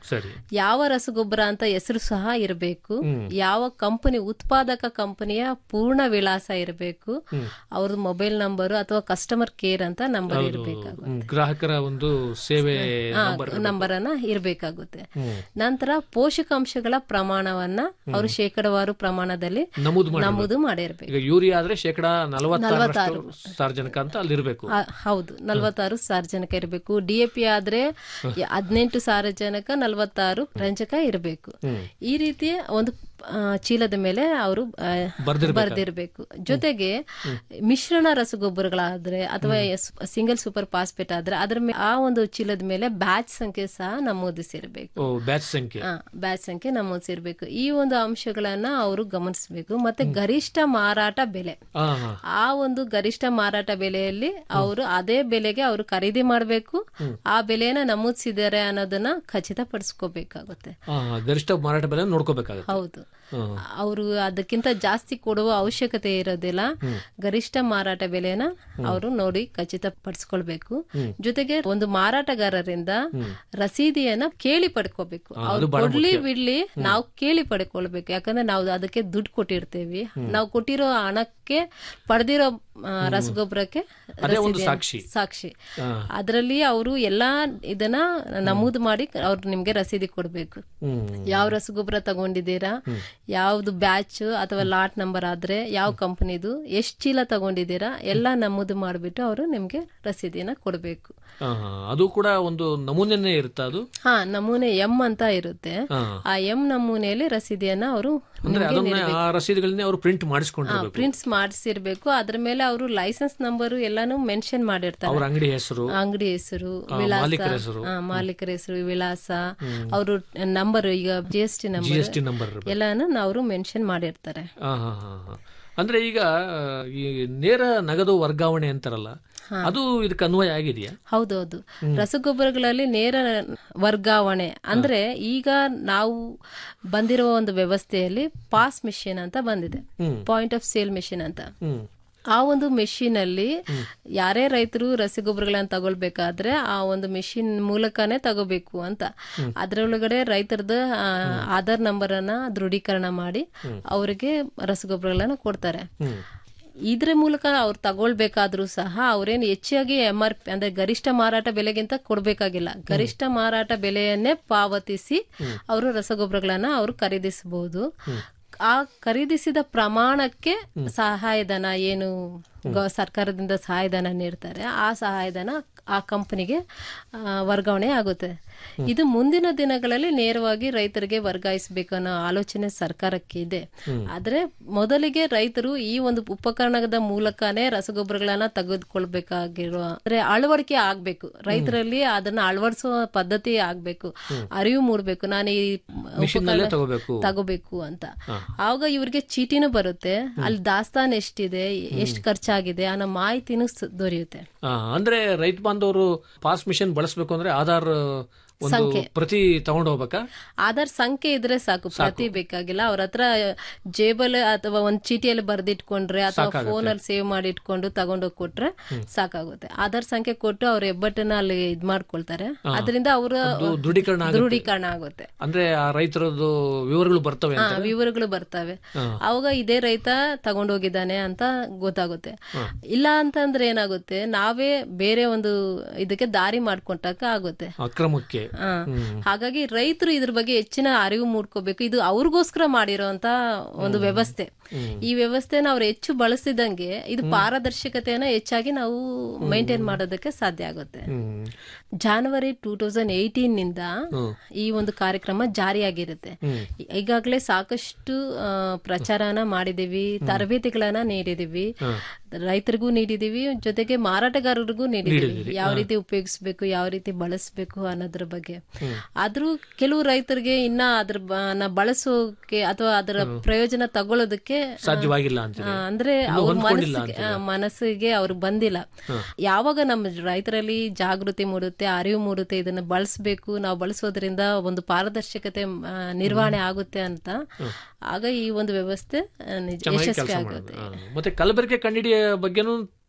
ಸರಿ ಯಾವ ರಸಗೊಬ್ಬರ ಅಂತ ಹೆಸರು ಸಹ ಇರಬೇಕು ಯಾವ ಕಂಪನಿ ಉತ್ಪಾದಕ ಕಂಪನಿಯ ಪೂರ್ಣ ವಿಳಾಸ ಇರಬೇಕು ಅವ್ರದ್ದು ಮೊಬೈಲ್ ನಂಬರು ಅಥವಾ ಕಸ್ಟಮರ್ ಕೇರ್ ಅಂತ ನಂಬರ್ ಇರಬೇಕಾಗುತ್ತೆ ಹ್ಮ್, ಗ್ರಾಹಕರ ಒಂದು ಸೇವೆ ನಂಬರ್ ನಂಬರ್ ಅನ್ನ ಇರಬೇಕಾಗುತ್ತೆ ನಂತರ ಪೋಷಕಾಂಶಗಳ ಪ್ರಮಾಣವನ್ನ ಅವರು ಶೇಕಡವಾರು ಪ್ರಮಾಣದಲ್ಲಿ ನಮೂದು ಮಾಡಿ ನಮೂದು ಮಾಡಿರ್ಬೇಕು ಈಗ ಯೂರಿಯಾ ಆದ್ರೆ ಶೇಕಡ ನಲವತ್ತಾರರಷ್ಟು ಸಾರ್ವಜನಿಕ ಅಂತ ಅಲ್ಲಿರ್ಬೇಕು ಆ, ಹೌದು ನಲವತ್ತಾರು ಸಾರಜನಕ ಇರಬೇಕು ಡಿಎಪಿ ಆದ್ರೆ ಹದಿನೆಂಟು ಸಾರಜನಕ ನಲವತ್ತಾರು ರಂಜಕ ಇರಬೇಕು ಈ ರೀತಿಯ ಒಂದು ಆ, ಚೀಲದ ಮೇಲೆ ಅವರು ಬರ್ದಿರ್ಬೇಕು. ಬರ್ದಿರ್ಬೇಕು ಜೊತೆಗೆ ಮಿಶ್ರಣ ರಸಗೊಬ್ಬರಗಳಾದ್ರೆ ಅಥವಾ ಸಿಂಗಲ್ ಸೂಪರ್ ಫಾಸ್ಫೇಟ್ ಆದ್ರೆ ಅದ್ರ ಮೇ- ಆ ಒಂದು ಚೀಲದ ಮೇಲೆ ಬ್ಯಾಚ್ ಸಂಖ್ಯೆ ಸಹ ನಮೂದಿಸಿರ್ಬೇಕು ಓ ಬ್ಯಾಚ್ ಸಂಖ್ಯೆ ಬ್ಯಾಚ್ ಸಂಖ್ಯೆ ನಮೂದಿಸಿರ್ಬೇಕು ಈ ಒಂದು ಅಂಶಗಳನ್ನ ಅವರು ಗಮನಿಸಬೇಕು ಮತ್ತೆ ಗರಿಷ್ಠ ಮಾರಾಟ ಬೆಲೆ ಹಾ ಹಾ ಆ ಒಂದು ಗರಿಷ್ಠ ಮಾರಾಟ ಬೆಲೆಯಲ್ಲಿ ಅವರು ಅದೇ ಬೆಲೆಗೆ ಅವರು ಖರೀದಿ ಮಾಡಬೇಕು ಆ ಬೆಲೆಯನ್ನ ನಮೂದಿಸಿದ್ದಾರೆ ಅನ್ನೋದನ್ನ ಖಚಿತಪಡಿಸ್ಕೋಬೇಕಾಗುತ್ತೆ ಹಾ, ಹಾ, ಗರಿಷ್ಠ ಮಾರಾಟ ಬೆಲೆ ನೋಡ್ಕೋಬೇಕಾಗುತ್ತೆ ಹೌದು ಹ್ಮ್. ಅವರು ಅದಕ್ಕಿಂತ ಜಾಸ್ತಿ ಕೊಡುವ ಅವಶ್ಯಕತೆ ಇರೋದಿಲ್ಲ ಗರಿಷ್ಠ ಮಾರಾಟ ಬೆಲೆನ ಅವರು ನೋಡಿ ಖಚಿತಪಡಿಸ್ಕೊಳ್ಬೇಕು ಜೊತೆಗೆ ಒಂದು ಮಾರಾಟಗಾರರಿಂದ ರಸೀದಿಯನ್ನ ಕೇಳಿ ಪಡ್ಕೋಬೇಕು ಅವ್ರು ಕೊಡ್ಲಿ ಬಿಡ್ಲಿ ನಾವು ಕೇಳಿ ಪಡ್ಕೊಳ್ಬೇಕು ಯಾಕಂದ್ರೆ ನಾವು ಅದಕ್ಕೆ ದುಡ್ಡು ಕೊಟ್ಟಿರ್ತೇವಿ ನಾವು ಕೊಟ್ಟಿರೋ ಹಣಕ್ಕೆ ಪಡೆದಿರೋ ರಸಗೊಬ್ಬರಕ್ಕೆ ಅದೇ ಒಂದು ರಸೀದಿಯನ್ನ- ಸಾಕ್ಷಿ. ಸಾಕ್ಷಿ ಹಾ. ಅದರಲ್ಲಿ ಅವರು ಎಲ್ಲಾ ಇದನ್ನ ನಮೂದು ಮಾಡಿ ಅವ್ರು ನಿಮ್ಗೆ ರಸೀದಿ ಕೊಡ್ಬೇಕು ಹ್ಮ್ ಯಾವ ರಸಗೊಬ್ಬರ ತಗೊಂಡಿದ್ದೀರಾ ಯಾವ್ದು ಬ್ಯಾಚ್ ಅಥವಾ ಲಾಟ್ ನಂಬರ್ ಆದ್ರೆ ಯಾವ ಕಂಪನಿದು ಎಷ್ಟ್ ಚೀಲ ತಗೊಂಡಿದ್ದೀರಾ ಎಲ್ಲ ನಮೂದು ಮಾಡಿಬಿಟ್ಟು ಅವರು ನಿಮ್ಗೆ ರಸೀದಿನ ಕೊಡ್ಬೇಕು ಹಾ, ಹಾ. ಅದು ಕೂಡ ಒಂದು ನಮೂನೆನೇ ಇರುತ್ತಾ ಅದು ಹಾ ನಮೂನೆ ಎಂ ಅಂತ ಇರುತ್ತೆ ಹಾ. ಆ ಎಂ ನಮೂನೆಯಲ್ಲಿ ರಸೀದಿಯನ್ನ ಅವರು ಅಂದ್ರೆ ಅದನ್ನ ಆ ರಸೀದಿಗಳನ್ನೇ ಅವರು ಪ್ರಿಂಟ್ ಮಾಡಿಸ್ಕೊಂಡಿರ್ಬೇಕು ಪ್ರಿಂಟ್ಸ್ ಮಾಡಿಸಿರ್ಬೇಕು ಅದ್ರ ಮೇಲೆ ಅವರು ಲೈಸೆನ್ಸ್ ನಂಬರ್ ಎಲ್ಲಾನು ಮೆನ್ಷನ್ ಮಾಡಿರ್ತಾರೆ ಅವ್ರ ಅಂಗಡಿ ಹೆಸರು ಅಂಗಡಿ ಹೆಸರು ವಿಳಾಸ ಮಾಲೀಕರ ಹೆಸರು. ಆ, ಮಾಲೀಕರ ಹೆಸರು ವಿಳಾಸ ಅವರು ನಂಬರ್ ಈಗ G S T G number S T number ಇರ್ಬೇಕು ಎಲ್ಲಾನು ಅವರು ಮೆನ್ಷನ್ ಮಾಡಿರ್ತಾರೆ ಹಾ, ಹಾ, ಹಾ, ಹಾ. ಅಂದ್ರೆ ಈಗ ಈ ನೇರ ನಗದು ವರ್ಗಾವಣೆ ಅಂತಾರಲ್ಲ ಅದು ಇದಕ್ಕೆ ಅನ್ವಯ ಆಗಿದೆಯಾ ಹೌದೌದು ರಸಗೊಬ್ಬರಗಳಲ್ಲಿ ನೇರ ವರ್ಗಾವಣೆ ಅಂದ್ರೆ ಈಗ ನಾವು ಬಂದಿರುವ ಒಂದು ವ್ಯವಸ್ಥೆಯಲ್ಲಿ ಪಾಸ್ ಮಿಷಿನ್ ಅಂತ ಬಂದಿದೆ ಪಾಯಿಂಟ್ ಆಫ್ ಸೇಲ್ ಮಿಷಿನ್ ಅಂತ ಹ್ಮ್ ಆ ಒಂದು ಮೆಷಿನ್ ಅಲ್ಲಿ ಯಾರೇ ರೈತರು ರಸಗೊಬ್ಬರಗಳನ್ನ ತಗೊಳ್ಬೇಕಾದ್ರೆ ಆ ಒಂದು ಮೆಷಿನ್ ಮೂಲಕನೇ ತಗೋಬೇಕು ಅಂತ ಅದರೊಳಗಡೆ ರೈತರದ ಆ, ಆಧಾರ್ ನಂಬರ್ ಅನ್ನ ದೃಢೀಕರಣ ಮಾಡಿ ಅವರಿಗೆ ರಸಗೊಬ್ಬರಗಳನ್ನ ಕೊಡ್ತಾರೆ ಇದ್ರ ಮೂಲಕ ಅವ್ರು ತಗೊಳ್ಬೇಕಾದ್ರೂ ಸಹ ಅವ್ರೇನು ಹೆಚ್ಚಾಗಿ ಎಂ ಆರ್ ಪಿ ಅಂದ್ರೆ ಗರಿಷ್ಠ ಮಾರಾಟ ಬೆಲೆಗಿಂತ ಕೊಡ್ಬೇಕಾಗಿಲ್ಲ ಗರಿಷ್ಠ ಮಾರಾಟ ಬೆಲೆಯನ್ನೇ ಪಾವತಿಸಿ ಅವರು ರಸಗೊಬ್ಬರಗಳನ್ನ ಅವರು ಖರೀದಿಸಬಹುದು ಆ ಖರೀದಿಸಿದ ಪ್ರಮಾಣಕ್ಕೆ ಸಹಾಯಧನ ಏನು ಗ- ಸರ್ಕಾರದಿಂದ ಸಹಾಯಧನ ನೀಡ್ತಾರೆ ಆ ಸಹಾಯಧನ ಆ ಕಂಪನಿಗೆ ವರ್ಗಾವಣೆ ಆಗುತ್ತೆ ಇದು ಮುಂದಿನ ದಿನಗಳಲ್ಲಿ ನೇರವಾಗಿ ರೈತರಿಗೆ ವರ್ಗಾಯಿಸಬೇಕು ಅನ್ನೋ ಆಲೋಚನೆ ಸರ್ಕಾರಕ್ಕೆ ಇದೆ ಆದ್ರೆ ಮೊದಲಿಗೆ ರೈತರು ಈ ಒಂದು ಉಪಕರಣದ ಮೂಲಕನೇ ರಸಗೊಬ್ಬರಗಳನ್ನ ತೆಗೆದುಕೊಳ್ಬೇಕಾಗಿರುವ ಅಂದ್ರೆ ಅಳವಡಿಕೆ ಆಗ್ಬೇಕು ರೈತರಲ್ಲಿ ಅದನ್ನ ಅಳವಡಿಸುವ ಪದ್ಧತಿ ಆಗ್ಬೇಕು ಅರಿವು ಮೂಡ್ಬೇಕು ನಾನು ಈ ಮಿಷಿನ್ ನಲ್ಲೇ ತಗೋಬೇಕು ತಗೋಬೇಕು ಅಂತ ಆವಾಗ ಇವ್ರಿಗೆ ಚೀಟಿನೂ ಬರುತ್ತೆ ಅಲ್ಲಿ ದಾಸ್ತಾನ್ ಎಷ್ಟಿದೆ ಎಷ್ಟು ಖರ್ಚಾಗಿದೆ ಅನ್ನೋ ಮಾಹಿತಿನೂ ಸ- ದೊರೆಯುತ್ತೆ ಆ, ಅಂದ್ರೆ ರೈತ ಬಾಂಧವರು ಪಾಸ್ ಮಿಷನ್ ಬಳಸಬೇಕು ಅಂದ್ರೆ ಆಧಾರ್ ಒಂದು ಪ್ರತಿ ತಗೊಂಡು ಹೋಗ್ಬೇಕಾ ಆಧಾರ್ ಸಂಖ್ಯೆ ಇದ್ರೆ ಸಾಕು ಪ್ರತಿ ಬೇಕಾಗಿಲ್ಲ ಅವ್ರ ಹತ್ರ ಜೇಬಲ್ ಅಥವಾ ಒಂದ್ ಚೀಟಿಯಲ್ಲಿ ಬರ್ದಿಟ್ಕೊಂಡ್ರೆ ಅಥವಾ ಫೋನ್ ಅಲ್ಲಿ ಸೇವ್ ಮಾಡಿ ಇಟ್ಕೊಂಡು ತಗೊಂಡೋಗಿ ಕೊಟ್ರೆ ಸಾಕಾಗುತ್ತೆ ಆಧಾರ್ ಸಂಖ್ಯೆ ಕೊಟ್ಟು ಅವ್ರ ಹೆಬ್ಬಟ್ಟನ್ನ ಅಲ್ಲಿ ಇದ್ ಮಾಡ್ಕೊಳ್ತಾರೆ ಅದರಿಂದ ಅವರ ಅದು ದೃಢೀಕರಣ ಆಗುತ್ತೆ. ದೃಢೀಕರಣ ಆಗುತ್ತೆ ಅಂದ್ರೆ ಆ ರೈತರದ್ದು ವಿವರಗಳು ಬರ್ತವೆ ಹಾ ಅಂತ ವಿವರಗಳು ಬರ್ತವೆ ಅವಾಗ ಇದೇ ರೈತ ತಗೊಂಡೋಗಿದ್ದಾನೆ ಅಂತ ಗೊತ್ತಾಗುತ್ತೆ ಇಲ್ಲ ಅಂತಂದ್ರೆ ಏನಾಗುತ್ತೆ ನಾವೇ ಬೇರೆ ಒಂದು ಇದಕ್ಕೆ ದಾರಿ ಮಾಡ್ಕೊಂಡಾಗ ಆಗುತ್ತೆ ಅಕ್ರಮಕ್ಕೆ ಹಾ. ಹಾಗಾಗಿ ರೈತರು ಇದ್ರ ಬಗ್ಗೆ ಹೆಚ್ಚಿನ ಅರಿವು ಮೂಡ್ಕೋಬೇಕು ಇದು ಅವ್ರಿಗೋಸ್ಕರ ಮಾಡಿರೋಂತ ಒಂದು ವ್ಯವಸ್ಥೆ ಈ ವ್ಯವಸ್ಥೆನ ಅವ್ರು ಹೆಚ್ಚು ಬಳಸಿದಂಗೆ ಇದು ಪಾರದರ್ಶಕತೆಯನ್ನ ಹೆಚ್ಚಾಗಿ ನಾವು ಮೈಂಟೈನ್ ಮಾಡೋದಕ್ಕೆ ಸಾಧ್ಯ ಆಗುತ್ತೆ ಹ್ಮ್ ಜಾನ್ವರಿ ಟೂ ತೌಸಂಡ್ ಏಯ್ಟೀನ್ ನಿಂದ ಈ ಒಂದು ಕಾರ್ಯಕ್ರಮ ಜಾರಿಯಾಗಿರುತ್ತೆ ಈಗಾಗಲೇ ಸಾಕಷ್ಟು ಆ, ಪ್ರಚಾರನ ಮಾಡಿದೀವಿ ತರಬೇತಿಗಳನ್ನ ನೀಡಿದೀವಿ ರೈತರಿಗೂ ನೀಡಿದೀವಿ ಜೊತೆಗೆ ಮಾರಾಟಗಾರರಿಗೂ ನೀಡಿದೀವಿ ಯಾವ ರೀತಿ ಉಪಯೋಗಿಸ್ಬೇಕು ಯಾವ ರೀತಿ ಬಳಸಬೇಕು ಅನ್ನೋದ್ರ ಬಗ್ಗೆ ಆದ್ರೂ ಕೆಲವು ರೈತರಿಗೆ ಇನ್ನ ಅದ್ರ ಬ- ನ ಬಳಸೋಕೆ ಅಥವಾ ಅದರ ಪ್ರಯೋಜನ ತಗೊಳ್ಳೋದಕ್ಕೆ ಸಾಧ್ಯವಾಗಿಲ್ಲ ಅಂತ ಆ, ಅಂದ್ರೆ ಅವ್ರ ಮನಸ್ಸಿಗೆ ಆ, ಮನಸ್ಸಿಗೆ ಅವ್ರು ಬಂದಿಲ್ಲ ಯಾವಾಗ ನಮ್ಮ ರೈತರಲ್ಲಿ ಜಾಗೃತಿ ಮೂಡುತ್ತೆ ಅರಿವು ಮೂಡುತ್ತೆ ಇದನ್ನ ಬಳಸಬೇಕು ನಾವು ಬಳಸೋದ್ರಿಂದ ಒಂದು ಪಾರದರ್ಶಕತೆ ಆ, ನಿರ್ವಹಣೆ ಆಗುತ್ತೆ ಅಂತ ಆಗ ಈ ಒಂದು ವ್ಯವಸ್ಥೆ ಆ, ನಿಜ- ಚೆನ್ನಾಗಿ ಯಶಸ್ವಿ ಕೆಲಸ ಆಗುತ್ತೆ ಮಾಡೋದು ಆ, ಮತ್ತೆ ಕಲಬೆರಕೆ ಕಂಡಿಡಿಯ ಬಗ್ಗೆನೂ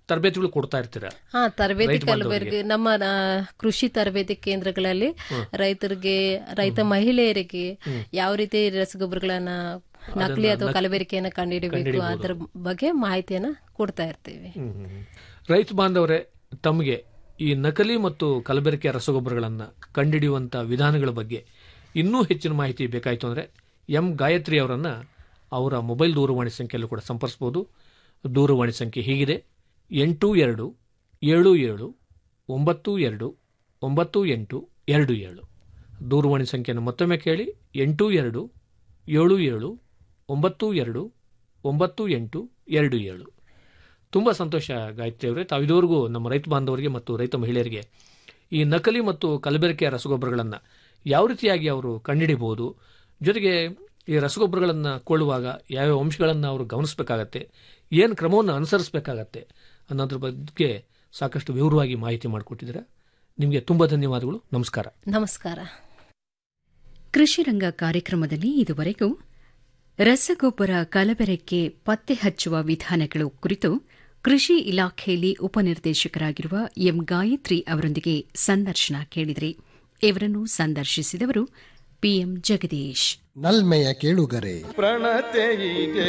ತರಬೇತಿಗಳು ಕೊಡ್ತಾ ಇರ್ತೀರಾ ಹಾ ತರಬೇತಿ ರೈತ ಕಲಬೆರಗಿ ನಮ್ಮ ಆ, ಕೃಷಿ ತರಬೇತಿ ಕೇಂದ್ರಗಳಲ್ಲಿ ರೈತರಿಗೆ ರೈತ ಮಹಿಳೆಯರಿಗೆ ಯಾವ ರೀತಿ ರಸಗೊಬ್ಬರಗಳನ್ನ ನಕಲಿ ಅಥವಾ ಕಲಬೆರಕೆಯನ್ನ ಕಂಡುಹಿಡಬೇಕು ಅದರ ಬಗ್ಗೆ ಮಾಹಿತಿಯನ್ನ ಕೊಡ್ತಾ ಇರ್ತೀವಿ ರೈತ ಬಾಂಧವರೇ ತಮಗೆ ಈ ನಕಲಿ ಮತ್ತು ಕಲಬೆರಕೆ ರಸಗೊಬ್ಬರಗಳನ್ನು ಕಂಡುಹಿಡಿಯುವಂಥ ವಿಧಾನಗಳ ಬಗ್ಗೆ ಇನ್ನೂ ಹೆಚ್ಚಿನ ಮಾಹಿತಿ ಬೇಕಾಯಿತು ಅಂದರೆ ಎಂ ಗಾಯತ್ರಿ ಅವರನ್ನು ಅವರ ಮೊಬೈಲ್ ದೂರವಾಣಿ ಸಂಖ್ಯೆಯಲ್ಲೂ ಕೂಡ ಸಂಪರ್ಸ್ಬೋದು ದೂರವಾಣಿ ಸಂಖ್ಯೆ ಹೀಗಿದೆ ಎಂಟು ಎರಡು ಏಳು ಏಳು ಒಂಬತ್ತು ಎರಡು ಒಂಬತ್ತು ಎಂಟು ಎರಡು ಏಳು ದೂರವಾಣಿ ಸಂಖ್ಯೆಯನ್ನು ಮತ್ತೊಮ್ಮೆ ಕೇಳಿ ಎಂಟು ಎರಡು ಏಳು ಏಳು ಒಂಬತ್ತು ಎರಡು ಒಂಬತ್ತು ಎಂಟು ಎರಡು ಏಳು ತುಂಬ ಸಂತೋಷ ಗಾಯತ್ರಿ ಅವರೇ ತಾವು ಇದುವರೆಗೂ ನಮ್ಮ ರೈತ ಬಾಂಧವರಿಗೆ ಮತ್ತು ರೈತ ಮಹಿಳೆಯರಿಗೆ ಈ ನಕಲಿ ಮತ್ತು ಕಲಬೆರಕೆಯ ರಸಗೊಬ್ಬರಗಳನ್ನು ಯಾವ ರೀತಿಯಾಗಿ ಅವರು ಕಂಡುಹಿಡಿಬಹುದು ಜೊತೆಗೆ ಈ ರಸಗೊಬ್ಬರಗಳನ್ನು ಕೊಳ್ಳುವಾಗ ಯಾವ್ಯಾವ ಅಂಶಗಳನ್ನು ಅವರು ಗಮನಿಸಬೇಕಾಗತ್ತೆ ಏನು ಕ್ರಮವನ್ನು ಅನುಸರಿಸಬೇಕಾಗತ್ತೆ ಅನ್ನೋದ್ರ ಬಗ್ಗೆ ಸಾಕಷ್ಟು ವಿವರವಾಗಿ ಮಾಹಿತಿ ಮಾಡಿಕೊಟ್ಟಿದ್ದೀರಾ ನಿಮಗೆ ತುಂಬ ಧನ್ಯವಾದಗಳು ನಮಸ್ಕಾರ ನಮಸ್ಕಾರ ಕೃಷಿ ರಂಗ ಕಾರ್ಯಕ್ರಮದಲ್ಲಿ ಇದುವರೆಗೂ ರಸಗೊಬ್ಬರ ಕಲಬೆರಕೆ ಪತ್ತೆ ಹಚ್ಚುವ ವಿಧಾನಗಳು ಕುರಿತು ಕೃಷಿ ಇಲಾಖೆಯಲ್ಲಿ ಉಪನಿರ್ದೇಶಕರಾಗಿರುವ ಎಂ ಗಾಯತ್ರಿ ಅವರೊಂದಿಗೆ ಸಂದರ್ಶನ ಕೇಳಿದ್ರಿ ಇವರನ್ನು ಸಂದರ್ಶಿಸಿದವರು ಪಿಎಂ ಜಗದೀಶ್ ನಲ್ಮೆಯ ಕೇಳುಗರೆ ಪ್ರಣತೆಯಿದೆ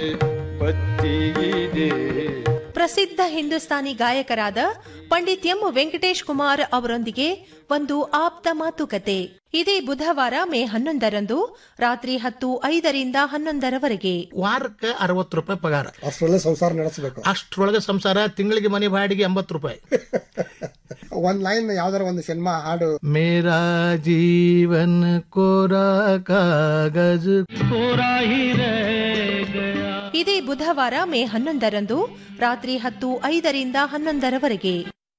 ಬತ್ತಿಗಿದೆ ಪ್ರಸಿದ್ಧ ಹಿಂದೂಸ್ತಾನಿ ಗಾಯಕರಾದ ಪಂಡಿತ್ ಎಂ ವೆಂಕಟೇಶ್ ಕುಮಾರ್ ಅವರೊಂದಿಗೆ ಒಂದು ಆಪ್ತ ಮಾತುಕತೆ ಇದೇ ಬುಧವಾರ ಮೇ ಹನ್ನೊಂದರಂದು ರಾತ್ರಿ ಹತ್ತು ಐದರಿಂದ ಹನ್ನೊಂದರವರೆಗೆ ವಾರಕ್ಕೆ ಅರವತ್ತು ರೂಪಾಯಿ ಪಗಾರ ಅಷ್ಟರಲ್ಲೇ ಸಂಸಾರ ನಡೆಸಬೇಕು ಅಷ್ಟ್ರೊಳಗೆ ಸಂಸಾರ ತಿಂಗಳಿಗೆ ಮನೆ ಬಾಡಿಗೆ ಎಂಬತ್ತು ರೂಪಾಯಿ ಒಂದ್ ಲೈನ್ ಯಾವ್ದಾರ ಒಂದು ಸಿನಿಮಾ ಹಾಡು ಮೇರಾ ಜೀವನ್ ಕೋರಾ ಕಾಗಜ್ ಕೋರಾ ಹಿ ಗಯಾ ಇದೇ ಬುಧವಾರ ಮೇ ಹನ್ನೊಂದರಂದು ರಾತ್ರಿ ಹತ್ತು ಐದರಿಂದ ಹನ್ನೊಂದರವರೆಗೆ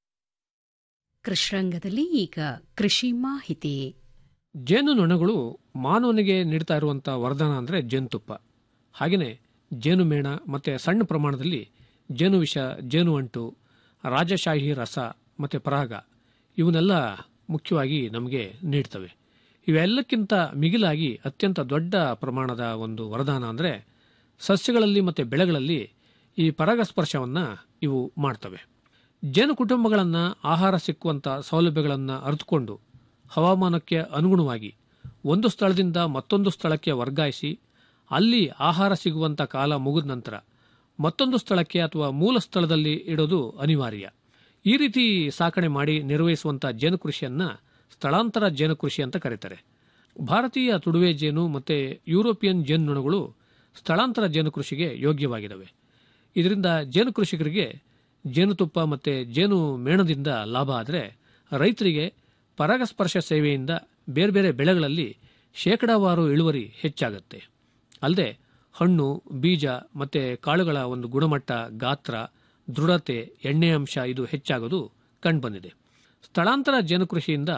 ಕೃಷಿರಂಗದಲ್ಲಿ ಈಗ ಕೃಷಿ ಮಾಹಿತಿ ಜೇನುನೊಣಗಳು ಮಾನವನಿಗೆ ನೀಡ್ತಾ ಇರುವಂಥ ವರದಾನ ಅಂದರೆ ಜೇನುತುಪ್ಪ ಹಾಗೆಯೇ ಜೇನುಮೇಣ ಮತ್ತು ಸಣ್ಣ ಪ್ರಮಾಣದಲ್ಲಿ ಜೇನು ವಿಷ ಜೇನು ಅಂಟು ರಾಜಶಾಹಿ ರಸ ಮತ್ತು ಪರಾಗ ಇವನ್ನೆಲ್ಲ ಮುಖ್ಯವಾಗಿ ನಮಗೆ ನೀಡ್ತವೆ ಇವೆಲ್ಲಕ್ಕಿಂತ ಮಿಗಿಲಾಗಿ ಅತ್ಯಂತ ದೊಡ್ಡ ಪ್ರಮಾಣದ ಒಂದು ವರದಾನ ಅಂದರೆ ಸಸ್ಯಗಳಲ್ಲಿ ಮತ್ತು ಬೆಳೆಗಳಲ್ಲಿ ಈ ಪರಾಗಸ್ಪರ್ಶವನ್ನು ಇವು ಮಾಡ್ತವೆ ಜೇನು ಕುಟುಂಬಗಳನ್ನು ಆಹಾರ ಸಿಕ್ಕುವಂಥ ಸೌಲಭ್ಯಗಳನ್ನು ಅರಿತುಕೊಂಡು ಹವಾಮಾನಕ್ಕೆ ಅನುಗುಣವಾಗಿ ಒಂದು ಸ್ಥಳದಿಂದ ಮತ್ತೊಂದು ಸ್ಥಳಕ್ಕೆ ವರ್ಗಾಯಿಸಿ ಅಲ್ಲಿ ಆಹಾರ ಸಿಗುವಂಥ ಕಾಲ ಮುಗಿದ ನಂತರ ಮತ್ತೊಂದು ಸ್ಥಳಕ್ಕೆ ಅಥವಾ ಮೂಲ ಸ್ಥಳದಲ್ಲಿ ಇಡೋದು ಅನಿವಾರ್ಯ ಈ ರೀತಿ ಸಾಕಣೆ ಮಾಡಿ ನಿರ್ವಹಿಸುವಂಥ ಜೇನು ಕೃಷಿಯನ್ನು ಸ್ಥಳಾಂತರ ಜೇನು ಕೃಷಿ ಅಂತ ಕರೀತಾರೆ ಭಾರತೀಯ ತುಡುವೆ ಜೇನು ಮತ್ತು ಯುರೋಪಿಯನ್ ಜೇನುನೊಣಗಳು ಸ್ಥಳಾಂತರ ಜೇನು ಕೃಷಿಗೆ ಯೋಗ್ಯವಾಗಿದ್ದಾವೆ ಇದರಿಂದ ಜೇನು ಕೃಷಿಕರಿಗೆ ಜೇನುತುಪ್ಪ ಮತ್ತು ಜೇನು ಮೇಣದಿಂದ ಲಾಭ ಆದರೆ ರೈತರಿಗೆ ಪರಾಗಸ್ಪರ್ಶ ಸೇವೆಯಿಂದ ಬೇರೆ ಬೇರೆ ಬೆಳೆಗಳಲ್ಲಿ ಶೇಕಡಾವಾರು ಇಳುವರಿ ಹೆಚ್ಚಾಗುತ್ತೆ ಅಲ್ಲದೆ ಹಣ್ಣು ಬೀಜ ಮತ್ತು ಕಾಳುಗಳ ಒಂದು ಗುಣಮಟ್ಟ ಗಾತ್ರ ದೃಢತೆ ಎಣ್ಣೆ ಅಂಶ ಇದು ಹೆಚ್ಚಾಗೋದು ಕಂಡುಬಂದಿದೆ ಸ್ಥಳಾಂತರ ಜೇನು ಕೃಷಿಯಿಂದ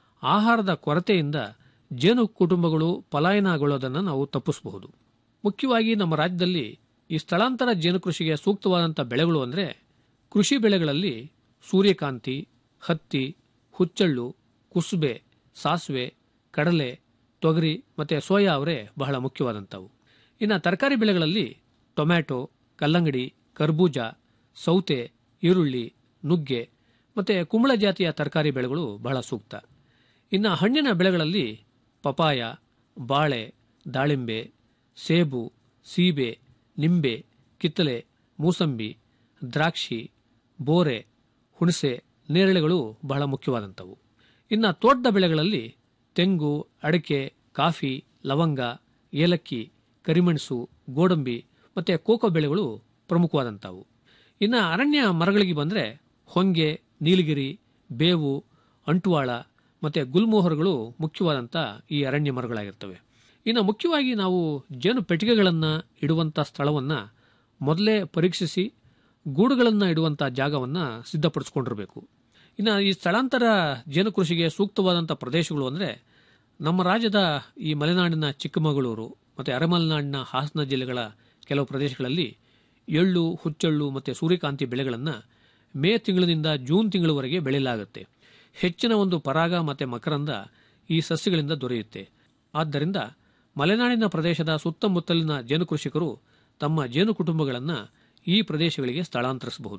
ಆಹಾರದ ಕೊರತೆಯಿಂದ ಜೇನು ಕುಟುಂಬಗಳು ಪಲಾಯನಗೊಳ್ಳೋದನ್ನು ನಾವು ತಪ್ಪಿಸಬಹುದು ಮುಖ್ಯವಾಗಿ ನಮ್ಮ ರಾಜ್ಯದಲ್ಲಿ ಈ ಸ್ಥಳಾಂತರ ಜೇನು ಕೃಷಿಗೆ ಸೂಕ್ತವಾದಂಥ ಬೆಳೆಗಳು ಅಂದರೆ ಕೃಷಿ ಬೆಳೆಗಳಲ್ಲಿ ಸೂರ್ಯಕಾಂತಿ ಹತ್ತಿ ಹುಚ್ಚಳ್ಳು ಕುಸುಬೆ ಸಾಸಿವೆ ಕಡಲೆ ತೊಗರಿ ಮತ್ತು ಸೋಯಾ ಅವರೇ ಬಹಳ ಮುಖ್ಯವಾದಂಥವು ಇನ್ನು ತರಕಾರಿ ಬೆಳೆಗಳಲ್ಲಿ ಟೊಮ್ಯಾಟೊ ಕಲ್ಲಂಗಡಿ ಕರ್ಬೂಜ ಸೌತೆ ಈರುಳ್ಳಿ ನುಗ್ಗೆ ಮತ್ತು ಕುಂಬಳ ಜಾತಿಯ ತರಕಾರಿ ಬೆಳೆಗಳು ಬಹಳ ಸೂಕ್ತ ಇನ್ನು ಹಣ್ಣಿನ ಬೆಳೆಗಳಲ್ಲಿ ಪಪಾಯ ಬಾಳೆ ದಾಳಿಂಬೆ ಸೇಬು ಸೀಬೆ ನಿಂಬೆ ಕಿತ್ತಲೆ ಮೂಸಂಬಿ ದ್ರಾಕ್ಷಿ ಬೋರೆ ಹುಣಸೆ ನೇರಳೆಗಳು ಬಹಳ ಮುಖ್ಯವಾದಂಥವು ಇನ್ನು ತೋಟದ ಬೆಳೆಗಳಲ್ಲಿ ತೆಂಗು ಅಡಿಕೆ ಕಾಫಿ ಲವಂಗ ಏಲಕ್ಕಿ ಕರಿಮೆಣಸು ಗೋಡಂಬಿ ಮತ್ತು ಕೋಕೋ ಬೆಳೆಗಳು ಪ್ರಮುಖವಾದಂಥವು ಇನ್ನು ಅರಣ್ಯ ಮರಗಳಿಗೆ ಬಂದರೆ ಹೊಂಗೆ ನೀಲಗಿರಿ ಬೇವು ಅಂಟುವಾಳ ಮತ್ತು ಗುಲ್ಮೋಹರ್ಗಳು ಮುಖ್ಯವಾದಂಥ ಈ ಅರಣ್ಯ ಮರಗಳಾಗಿರ್ತವೆ ಇನ್ನು ಮುಖ್ಯವಾಗಿ ನಾವು ಜೇನು ಪೆಟ್ಟಿಗೆಗಳನ್ನು ಇಡುವಂಥ ಸ್ಥಳವನ್ನು ಮೊದಲೇ ಪರೀಕ್ಷಿಸಿ ಗೂಡುಗಳನ್ನು ಇಡುವಂಥ ಜಾಗವನ್ನು ಸಿದ್ಧಪಡಿಸ್ಕೊಂಡಿರಬೇಕು ಇನ್ನು ಈ ಸ್ಥಳಾಂತರ ಜೇನು ಕೃಷಿಗೆ ಸೂಕ್ತವಾದಂಥ ಪ್ರದೇಶಗಳು ಅಂದರೆ ನಮ್ಮ ರಾಜ್ಯದ ಈ ಮಲೆನಾಡಿನ ಚಿಕ್ಕಮಗಳೂರು ಮತ್ತು ಅರೆಮಲೆನಾಡಿನ ಹಾಸನ ಜಿಲ್ಲೆಗಳ ಕೆಲವು ಪ್ರದೇಶಗಳಲ್ಲಿ ಎಳ್ಳು ಹುಚ್ಚೆಳ್ಳು ಮತ್ತು ಸೂರ್ಯಕಾಂತಿ ಬೆಳೆಗಳನ್ನು ಮೇ ತಿಂಗಳಿನಿಂದ ಜೂನ್ ತಿಂಗಳವರೆಗೆ ಬೆಳೆಯಲಾಗುತ್ತೆ ಹೆಚ್ಚಿನ ಒಂದು ಪರಾಗ ಮತ್ತು ಮಕರಂದ ಈ ಸಸ್ಯಗಳಿಂದ ದೊರೆಯುತ್ತೆ ಆದ್ದರಿಂದ ಮಲೆನಾಡಿನ ಪ್ರದೇಶದ ಸುತ್ತಮುತ್ತಲಿನ ಜೇನು ಕೃಷಿಕರು ತಮ್ಮ ಜೇನು ಕುಟುಂಬಗಳನ್ನು ಈ ಪ್ರದೇಶಗಳಿಗೆ ಸ್ಥಳಾಂತರಿಸಬಹುದು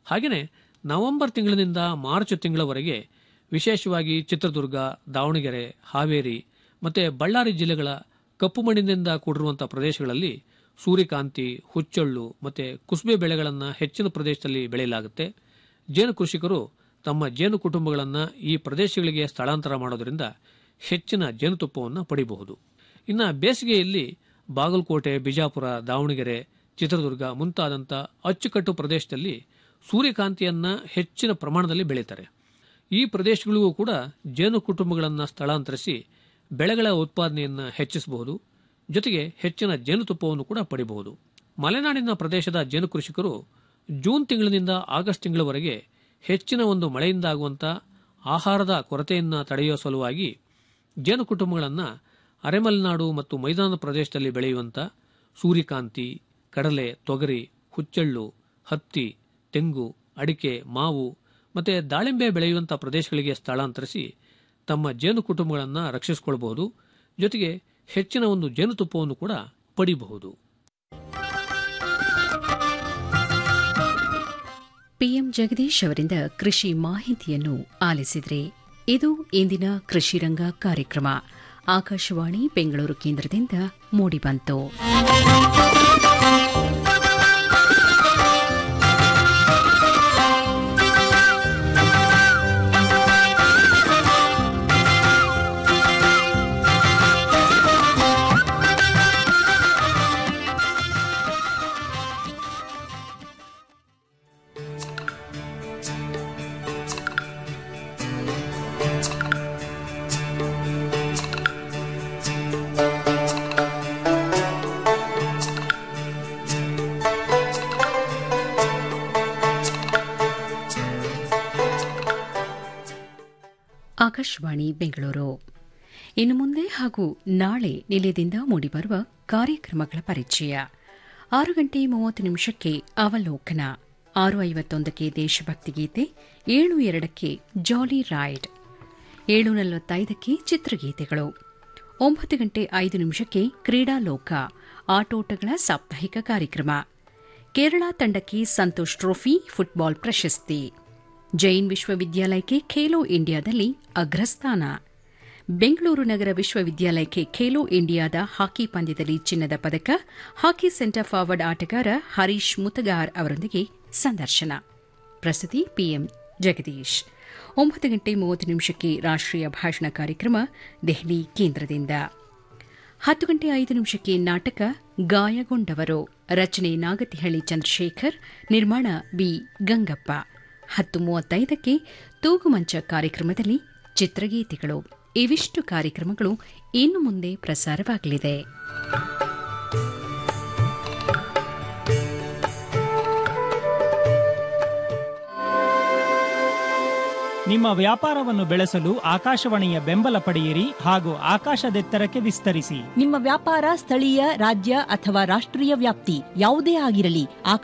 ಹಾಗೆಯೇ ನವೆಂಬರ್ ತಿಂಗಳಿನಿಂದ ಮಾರ್ಚ್ ತಿಂಗಳವರೆಗೆ ವಿಶೇಷವಾಗಿ ಚಿತ್ರದುರ್ಗ ದಾವಣಗೆರೆ ಹಾವೇರಿ ಮತ್ತು ಬಳ್ಳಾರಿ ಜಿಲ್ಲೆಗಳ ಕಪ್ಪು ಮಣ್ಣಿನಿಂದ ಕೂಡಿರುವಂಥ ಪ್ರದೇಶಗಳಲ್ಲಿ ಸೂರ್ಯಕಾಂತಿ ಹುಚ್ಚಳ್ಳು ಮತ್ತು ಕುಸುಬೆ ಬೆಳೆಗಳನ್ನು ಹೆಚ್ಚಿನ ಪ್ರದೇಶದಲ್ಲಿ ಬೆಳೆಯಲಾಗುತ್ತೆ ಜೇನು ಕೃಷಿಕರು ತಮ್ಮ ಜೇನು ಕುಟುಂಬಗಳನ್ನು ಈ ಪ್ರದೇಶಗಳಿಗೆ ಸ್ಥಳಾಂತರ ಮಾಡೋದರಿಂದ ಹೆಚ್ಚಿನ ಜೇನುತುಪ್ಪವನ್ನು ಪಡೆಯಬಹುದು ಇನ್ನು ಬೇಸಿಗೆಯಲ್ಲಿ ಬಾಗಲಕೋಟೆ ಬಿಜಾಪುರ ದಾವಣಗೆರೆ ಚಿತ್ರದುರ್ಗ ಮುಂತಾದಂಥ ಅಚ್ಚುಕಟ್ಟು ಪ್ರದೇಶದಲ್ಲಿ ಸೂರ್ಯಕಾಂತಿಯನ್ನು ಹೆಚ್ಚಿನ ಪ್ರಮಾಣದಲ್ಲಿ ಬೆಳೀತಾರೆ ಈ ಪ್ರದೇಶಗಳಿಗೂ ಕೂಡ ಜೇನು ಕುಟುಂಬಗಳನ್ನು ಸ್ಥಳಾಂತರಿಸಿ ಬೆಳೆಗಳ ಉತ್ಪಾದನೆಯನ್ನು ಹೆಚ್ಚಿಸಬಹುದು ಜೊತೆಗೆ ಹೆಚ್ಚಿನ ಜೇನುತುಪ್ಪವನ್ನು ಕೂಡ ಪಡೆಯಬಹುದು ಮಲೆನಾಡಿನ ಪ್ರದೇಶದ ಜೇನು ಕೃಷಿಕರು ಜೂನ್ ತಿಂಗಳಿನಿಂದ ಆಗಸ್ಟ್ ತಿಂಗಳವರೆಗೆ ಹೆಚ್ಚಿನ ಒಂದು ಮಳೆಯಿಂದ ಆಗುವಂಥ ಆಹಾರದ ಕೊರತೆಯನ್ನು ತಡೆಯುವ ಸಲುವಾಗಿ ಜೇನು ಕುಟುಂಬಗಳನ್ನು ಅರೆಮಲೆನಾಡು ಮತ್ತು ಮೈದಾನ ಪ್ರದೇಶದಲ್ಲಿ ಬೆಳೆಯುವಂಥ ಸೂರ್ಯಕಾಂತಿ ಕಡಲೆ ತೊಗರಿ ಹುಚ್ಚೆಳ್ಳು ಹತ್ತಿ ತೆಂಗು ಅಡಿಕೆ ಮಾವು ಮತ್ತು ದಾಳಿಂಬೆ ಬೆಳೆಯುವಂಥ ಪ್ರದೇಶಗಳಿಗೆ ಸ್ಥಳಾಂತರಿಸಿ ತಮ್ಮ ಜೇನು ಕುಟುಂಬಗಳನ್ನು ರಕ್ಷಿಸಿಕೊಳ್ಳಬಹುದು ಜೊತೆಗೆ ಹೆಚ್ಚಿನ ಒಂದು ಜೇನುತುಪ್ಪವನ್ನು ಕೂಡ ಪಡೆಯಬಹುದು ಪಿಎಂ ಜಗದೀಶ್ ಅವರಿಂದ ಕೃಷಿ ಮಾಹಿತಿಯನ್ನು ಆಲಿಸಿದ್ರೆ ಇದು ಇಂದಿನ ಕೃಷಿ ರಂಗ ಕಾರ್ಯಕ್ರಮ ಆಕಾಶವಾಣಿ ಬೆಂಗಳೂರು ಕೇಂದ್ರದಿಂದ ಮೂಡಿಬಂತು ಆಕಾಶವಾಣಿ ಬೆಂಗಳೂರು ಇನ್ನು ಮುಂದೆ ಹಾಗೂ ನಾಳೆ ನಿಲಯದಿಂದ ಮೂಡಿಬರುವ ಕಾರ್ಯಕ್ರಮಗಳ ಪರಿಚಯ ಆರು ಗಂಟೆ ಮೂವತ್ತು ನಿಮಿಷಕ್ಕೆ ಅವಲೋಕನ ಆರು ಐವತ್ತೊಂದಕ್ಕೆ ದೇಶಭಕ್ತಿ ಗೀತೆ ಏಳು ಎರಡಕ್ಕೆ ಜಾಲಿ ರೈಡ್ ಏಳು ನಲವತ್ತೈದಕ್ಕೆ ಚಿತ್ರಗೀತೆಗಳು ಒಂಬತ್ತು ಗಂಟೆ ಐದು ನಿಮಿಷಕ್ಕೆ ಕ್ರೀಡಾಲೋಕ ಆಟೋಟಗಳ ಸಾಪ್ತಾಹಿಕ ಕಾರ್ಯಕ್ರಮ ಕೇರಳ ತಂಡಕ್ಕೆ ಸಂತೋಷ್ ಟ್ರೋಫಿ ಫುಟ್ಬಾಲ್ ಪ್ರಶಸ್ತಿ ಜೈನ್ ವಿಶ್ವವಿದ್ಯಾಲಯಕ್ಕೆ ಖೇಲೋ ಇಂಡಿಯಾದಲ್ಲಿ ಅಗ್ರಸ್ಥಾನ ಬೆಂಗಳೂರು ನಗರ ವಿಶ್ವವಿದ್ಯಾಲಯಕ್ಕೆ ಖೇಲೋ ಇಂಡಿಯಾದ ಹಾಕಿ ಪಂದ್ಯದಲ್ಲಿ ಚಿನ್ನದ ಪದಕ ಹಾಕಿ ಸೆಂಟರ್ ಫಾರ್ವರ್ಡ್ ಆಟಗಾರ ಹರೀಶ್ ಮುತಗಾರ್ ಅವರೊಂದಿಗೆ ಸಂದರ್ಶನ ಪ್ರಸ್ತುತಿ ಪಿಎಂ ಜಗದೀಶ್ ಒಂಬತ್ತು ಗಂಟೆ ಮೂವತ್ತು ನಿಮಿಷಕ್ಕೆ ರಾಷ್ಟ್ರೀಯ ಭಾಷಣ ಕಾರ್ಯಕ್ರಮ ದೆಹಲಿ ಕೇಂದ್ರದಿಂದ ಹತ್ತು ಗಂಟೆ ಐದು ನಿಮಿಷಕ್ಕೆ ನಾಟಕ ಗಾಯಗೊಂಡವರು ರಚನೆ ನಾಗತಿಹಳ್ಳಿ ಚಂದ್ರಶೇಖರ್ ನಿರ್ಮಾಣ ಬಿ ಗಂಗಪ್ಪ ಹತ್ತು ಮೂವತ್ತೈದಕ್ಕೆ ತೂಗುಮಂಚ ಕಾರ್ಯಕ್ರಮದಲ್ಲಿ ಚಿತ್ರಗೀತೆಗಳು ಇವಿಷ್ಟು ಕಾರ್ಯಕ್ರಮಗಳು ಇನ್ನು ಮುಂದೆ ಪ್ರಸಾರವಾಗಲಿದೆ ನಿಮ್ಮ ವ್ಯಾಪಾರವನ್ನು ಬೆಳೆಸಲು ಆಕಾಶವಾಣಿಯ ಬೆಂಬಲ ಪಡೆಯಿರಿ ಹಾಗೂ ಆಕಾಶದೆತ್ತರಕ್ಕೆ ವಿಸ್ತರಿಸಿ ನಿಮ್ಮ ವ್ಯಾಪಾರ ಸ್ಥಳೀಯ ರಾಜ್ಯ ಅಥವಾ ರಾಷ್ಟ್ರೀಯ ವ್ಯಾಪ್ತಿ ಯಾವುದೇ ಆಗಿರಲಿ